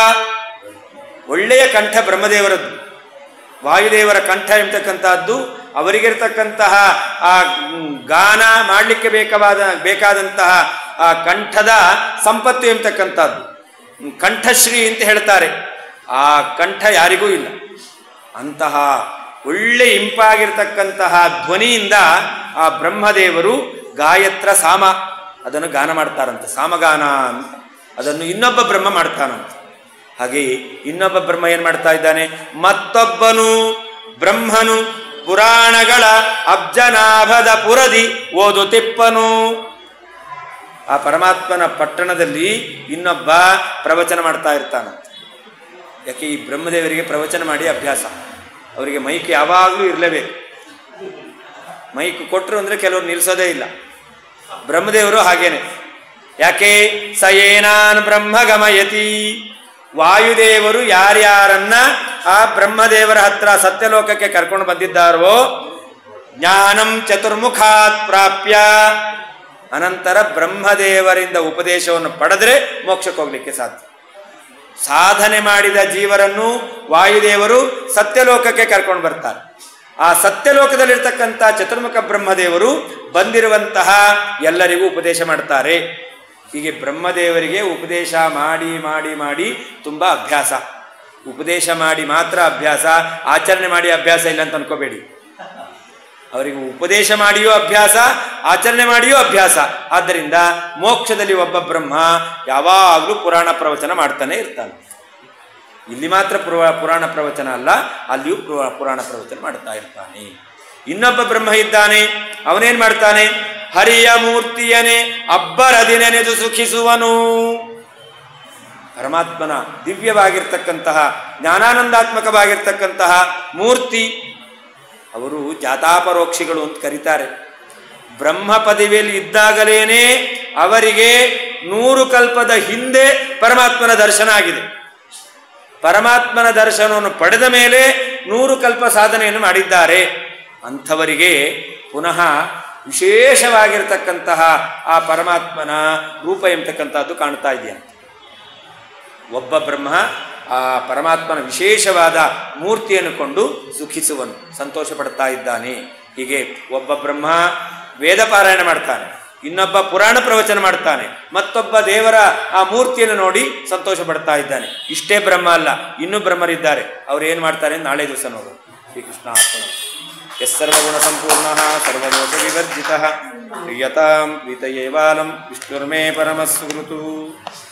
A: ಒಳ್ಳೆಯ ಕಂಠ ಬ್ರಹ್ಮದೇವರದ್ದು ವಾಯುದೇವರ ಕಂಠ ಎಂಬತಕ್ಕಂತಹದ್ದು ಅವರಿಗಿರ್ತಕ್ಕಂತಹ ಆ ಗಾನ ಮಾಡಲಿಕ್ಕೆ ಬೇಕಾದ ಬೇಕಾದಂತಹ ಆ ಕಂಠದ ಸಂಪತ್ತು ಎಂಬತಕ್ಕಂಥದ್ದು ಕಂಠಶ್ರೀ ಅಂತ ಹೇಳ್ತಾರೆ ಆ ಕಂಠ ಯಾರಿಗೂ ಇಲ್ಲ ಅಂತಹ ಒಳ್ಳೆ ಇಂಪಾಗಿರ್ತಕ್ಕಂತಹ ಧ್ವನಿಯಿಂದ ಆ ಬ್ರಹ್ಮದೇವರು ಗಾಯತ್ರ ಸಾಮ ಅದನ್ನು ಗಾನ ಮಾಡ್ತಾರಂತೆ ಸಾಮಗಾನ ಅಂತ ಅದನ್ನು ಇನ್ನೊಬ್ಬ ಬ್ರಹ್ಮ ಮಾಡ್ತಾನಂತೆ ಹಾಗೆ ಇನ್ನೊಬ್ಬ ಬ್ರಹ್ಮ ಏನು ಮಾಡ್ತಾ ಇದ್ದಾನೆ ಮತ್ತೊಬ್ಬನು ಬ್ರಹ್ಮನು ಪುರಾಣಗಳ ಅಬ್ಜನಾಭದ ಪುರದಿ ಓದುತಿಪ್ಪನು ಆ ಪರಮಾತ್ಮನ ಪಟ್ಟಣದಲ್ಲಿ ಇನ್ನೊಬ್ಬ ಪ್ರವಚನ ಮಾಡ್ತಾ ಇರ್ತಾನಂತೆ ಯಾಕೆ ಈ ಬ್ರಹ್ಮದೇವರಿಗೆ ಪ್ರವಚನ ಮಾಡಿ ಅಭ್ಯಾಸ ಅವರಿಗೆ ಮೈಕ್ ಯಾವಾಗಲೂ ಇರಲೇಬೇಕು ಮೈಕ್ ಕೊಟ್ಟರು ಅಂದರೆ ಕೆಲವರು ನಿಲ್ಲಿಸೋದೇ ಇಲ್ಲ ಬ್ರಹ್ಮದೇವರು ಹಾಗೇನೆ ಯಾಕೆ ಸ ಏನಾನ್ ಬ್ರಹ್ಮ ಗಮಯತಿ ವಾಯುದೇವರು ಯಾರ್ಯಾರನ್ನ ಆ ಬ್ರಹ್ಮದೇವರ ಹತ್ರ ಸತ್ಯಲೋಕಕ್ಕೆ ಕರ್ಕೊಂಡು ಬಂದಿದ್ದಾರೋ ಜ್ಞಾನಂ ಚತುರ್ಮುಖಾತ್ ಪ್ರಾಪ್ಯ ಅನಂತರ ಬ್ರಹ್ಮದೇವರಿಂದ ಉಪದೇಶವನ್ನು ಪಡೆದ್ರೆ ಮೋಕ್ಷಕ್ಕೆ ಹೋಗ್ಲಿಕ್ಕೆ ಸಾಧ್ಯ ಸಾಧನೆ ಮಾಡಿದ ಜೀವರನ್ನು ವಾಯುದೇವರು ಸತ್ಯಲೋಕಕ್ಕೆ ಕರ್ಕೊಂಡು ಬರ್ತಾರೆ ಆ ಸತ್ಯಲೋಕದಲ್ಲಿರ್ತಕ್ಕಂಥ ಚತುರ್ಮುಖ ಬ್ರಹ್ಮದೇವರು ಬಂದಿರುವಂತಹ ಎಲ್ಲರಿಗೂ ಉಪದೇಶ ಮಾಡ್ತಾರೆ ಹೀಗೆ ಬ್ರಹ್ಮದೇವರಿಗೆ ಉಪದೇಶ ಮಾಡಿ ಮಾಡಿ ಮಾಡಿ ತುಂಬ ಅಭ್ಯಾಸ ಉಪದೇಶ ಮಾಡಿ ಮಾತ್ರ ಅಭ್ಯಾಸ ಆಚರಣೆ ಮಾಡಿ ಅಭ್ಯಾಸ ಇಲ್ಲ ಅಂತ ಅನ್ಕೋಬೇಡಿ ಅವರಿಗೆ ಉಪದೇಶ ಮಾಡಿಯೂ ಅಭ್ಯಾಸ ಆಚರಣೆ ಮಾಡಿಯೂ ಅಭ್ಯಾಸ ಆದ್ದರಿಂದ ಮೋಕ್ಷದಲ್ಲಿ ಒಬ್ಬ ಬ್ರಹ್ಮ ಯಾವಾಗಲೂ ಪುರಾಣ ಪ್ರವಚನ ಮಾಡ್ತಾನೆ ಇರ್ತಾನೆ ಇಲ್ಲಿ ಮಾತ್ರ ಪುರ ಪುರಾಣ ಪ್ರವಚನ ಅಲ್ಲ ಅಲ್ಲಿಯೂ ಪುರ- ಪುರಾಣ ಪ್ರವಚನ ಮಾಡ್ತಾ ಇರ್ತಾನೆ ಇನ್ನೊಬ್ಬ ಬ್ರಹ್ಮ ಇದ್ದಾನೆ ಅವನೇನ್ ಮಾಡ್ತಾನೆ ಹರಿಯ ಮೂರ್ತಿಯನೇ ಅಬ್ಬರದಿ ನೆನೆದು ಸುಖಿಸುವನು ಪರಮಾತ್ಮನ ದಿವ್ಯವಾಗಿರ್ತಕ್ಕಂತಹ ಜ್ಞಾನಾನಂದಾತ್ಮಕವಾಗಿರ್ತಕ್ಕಂತಹ ಮೂರ್ತಿ ಅವರು ಜಾತಾಪರೋಕ್ಷಿಗಳು ಅಂತ ಕರೀತಾರೆ ಬ್ರಹ್ಮ ಪದವಿಯಲ್ಲಿ ಇದ್ದಾಗಲೇನೆ ಅವರಿಗೆ ನೂರು ಕಲ್ಪದ ಹಿಂದೆ ಪರಮಾತ್ಮನ ದರ್ಶನ ಆಗಿದೆ ಪರಮಾತ್ಮನ ದರ್ಶನವನ್ನು ಪಡೆದ ಮೇಲೆ ನೂರು ಕಲ್ಪ ಸಾಧನೆಯನ್ನು ಮಾಡಿದ್ದಾರೆ ಅಂಥವರಿಗೆ ಪುನಃ ವಿಶೇಷವಾಗಿರ್ತಕ್ಕಂತಹ ಆ ಪರಮಾತ್ಮನ ರೂಪ ಎಂಬತಕ್ಕಂಥದ್ದು ಕಾಣ್ತಾ ಇದೆಯಂತೆ ಒಬ್ಬ ಬ್ರಹ್ಮ ಆ ಪರಮಾತ್ಮನ ವಿಶೇಷವಾದ ಮೂರ್ತಿಯನ್ನು ಕೊಂಡು ಸುಖಿಸುವನು ಸಂತೋಷ ಪಡ್ತಾ ಇದ್ದಾನೆ ಹೀಗೆ ಒಬ್ಬ ಬ್ರಹ್ಮ ವೇದ ಪಾರಾಯಣ ಮಾಡ್ತಾನೆ ಇನ್ನೊಬ್ಬ ಪುರಾಣ ಪ್ರವಚನ ಮಾಡ್ತಾನೆ ಮತ್ತೊಬ್ಬ ದೇವರ ಆ ಮೂರ್ತಿಯನ್ನು ನೋಡಿ ಸಂತೋಷ ಪಡ್ತಾ ಇದ್ದಾನೆ ಇಷ್ಟೇ ಬ್ರಹ್ಮ ಅಲ್ಲ ಇನ್ನೂ ಬ್ರಹ್ಮರಿದ್ದಾರೆ ಅವ್ರು ಏನು ಮಾಡ್ತಾರೆ ಅಂತ ನಾಳೆ ದಿವಸ ನೋಡು ಶ್ರೀಕೃಷ್ಣ ಅರ್ಪಣ ಎಸ್ ಸರ್ವಗುಣ ಸಂಪೂರ್ಣ ಸರ್ವದೋಷ ವಿವರ್ಜಿತ ಪ್ರಿಯತಾಂ ಪ್ರೀತಯೇವಾಲಂ ವಿಷ್ಣುರ್ಮೇ ಪರಮಸ್ಮೃತು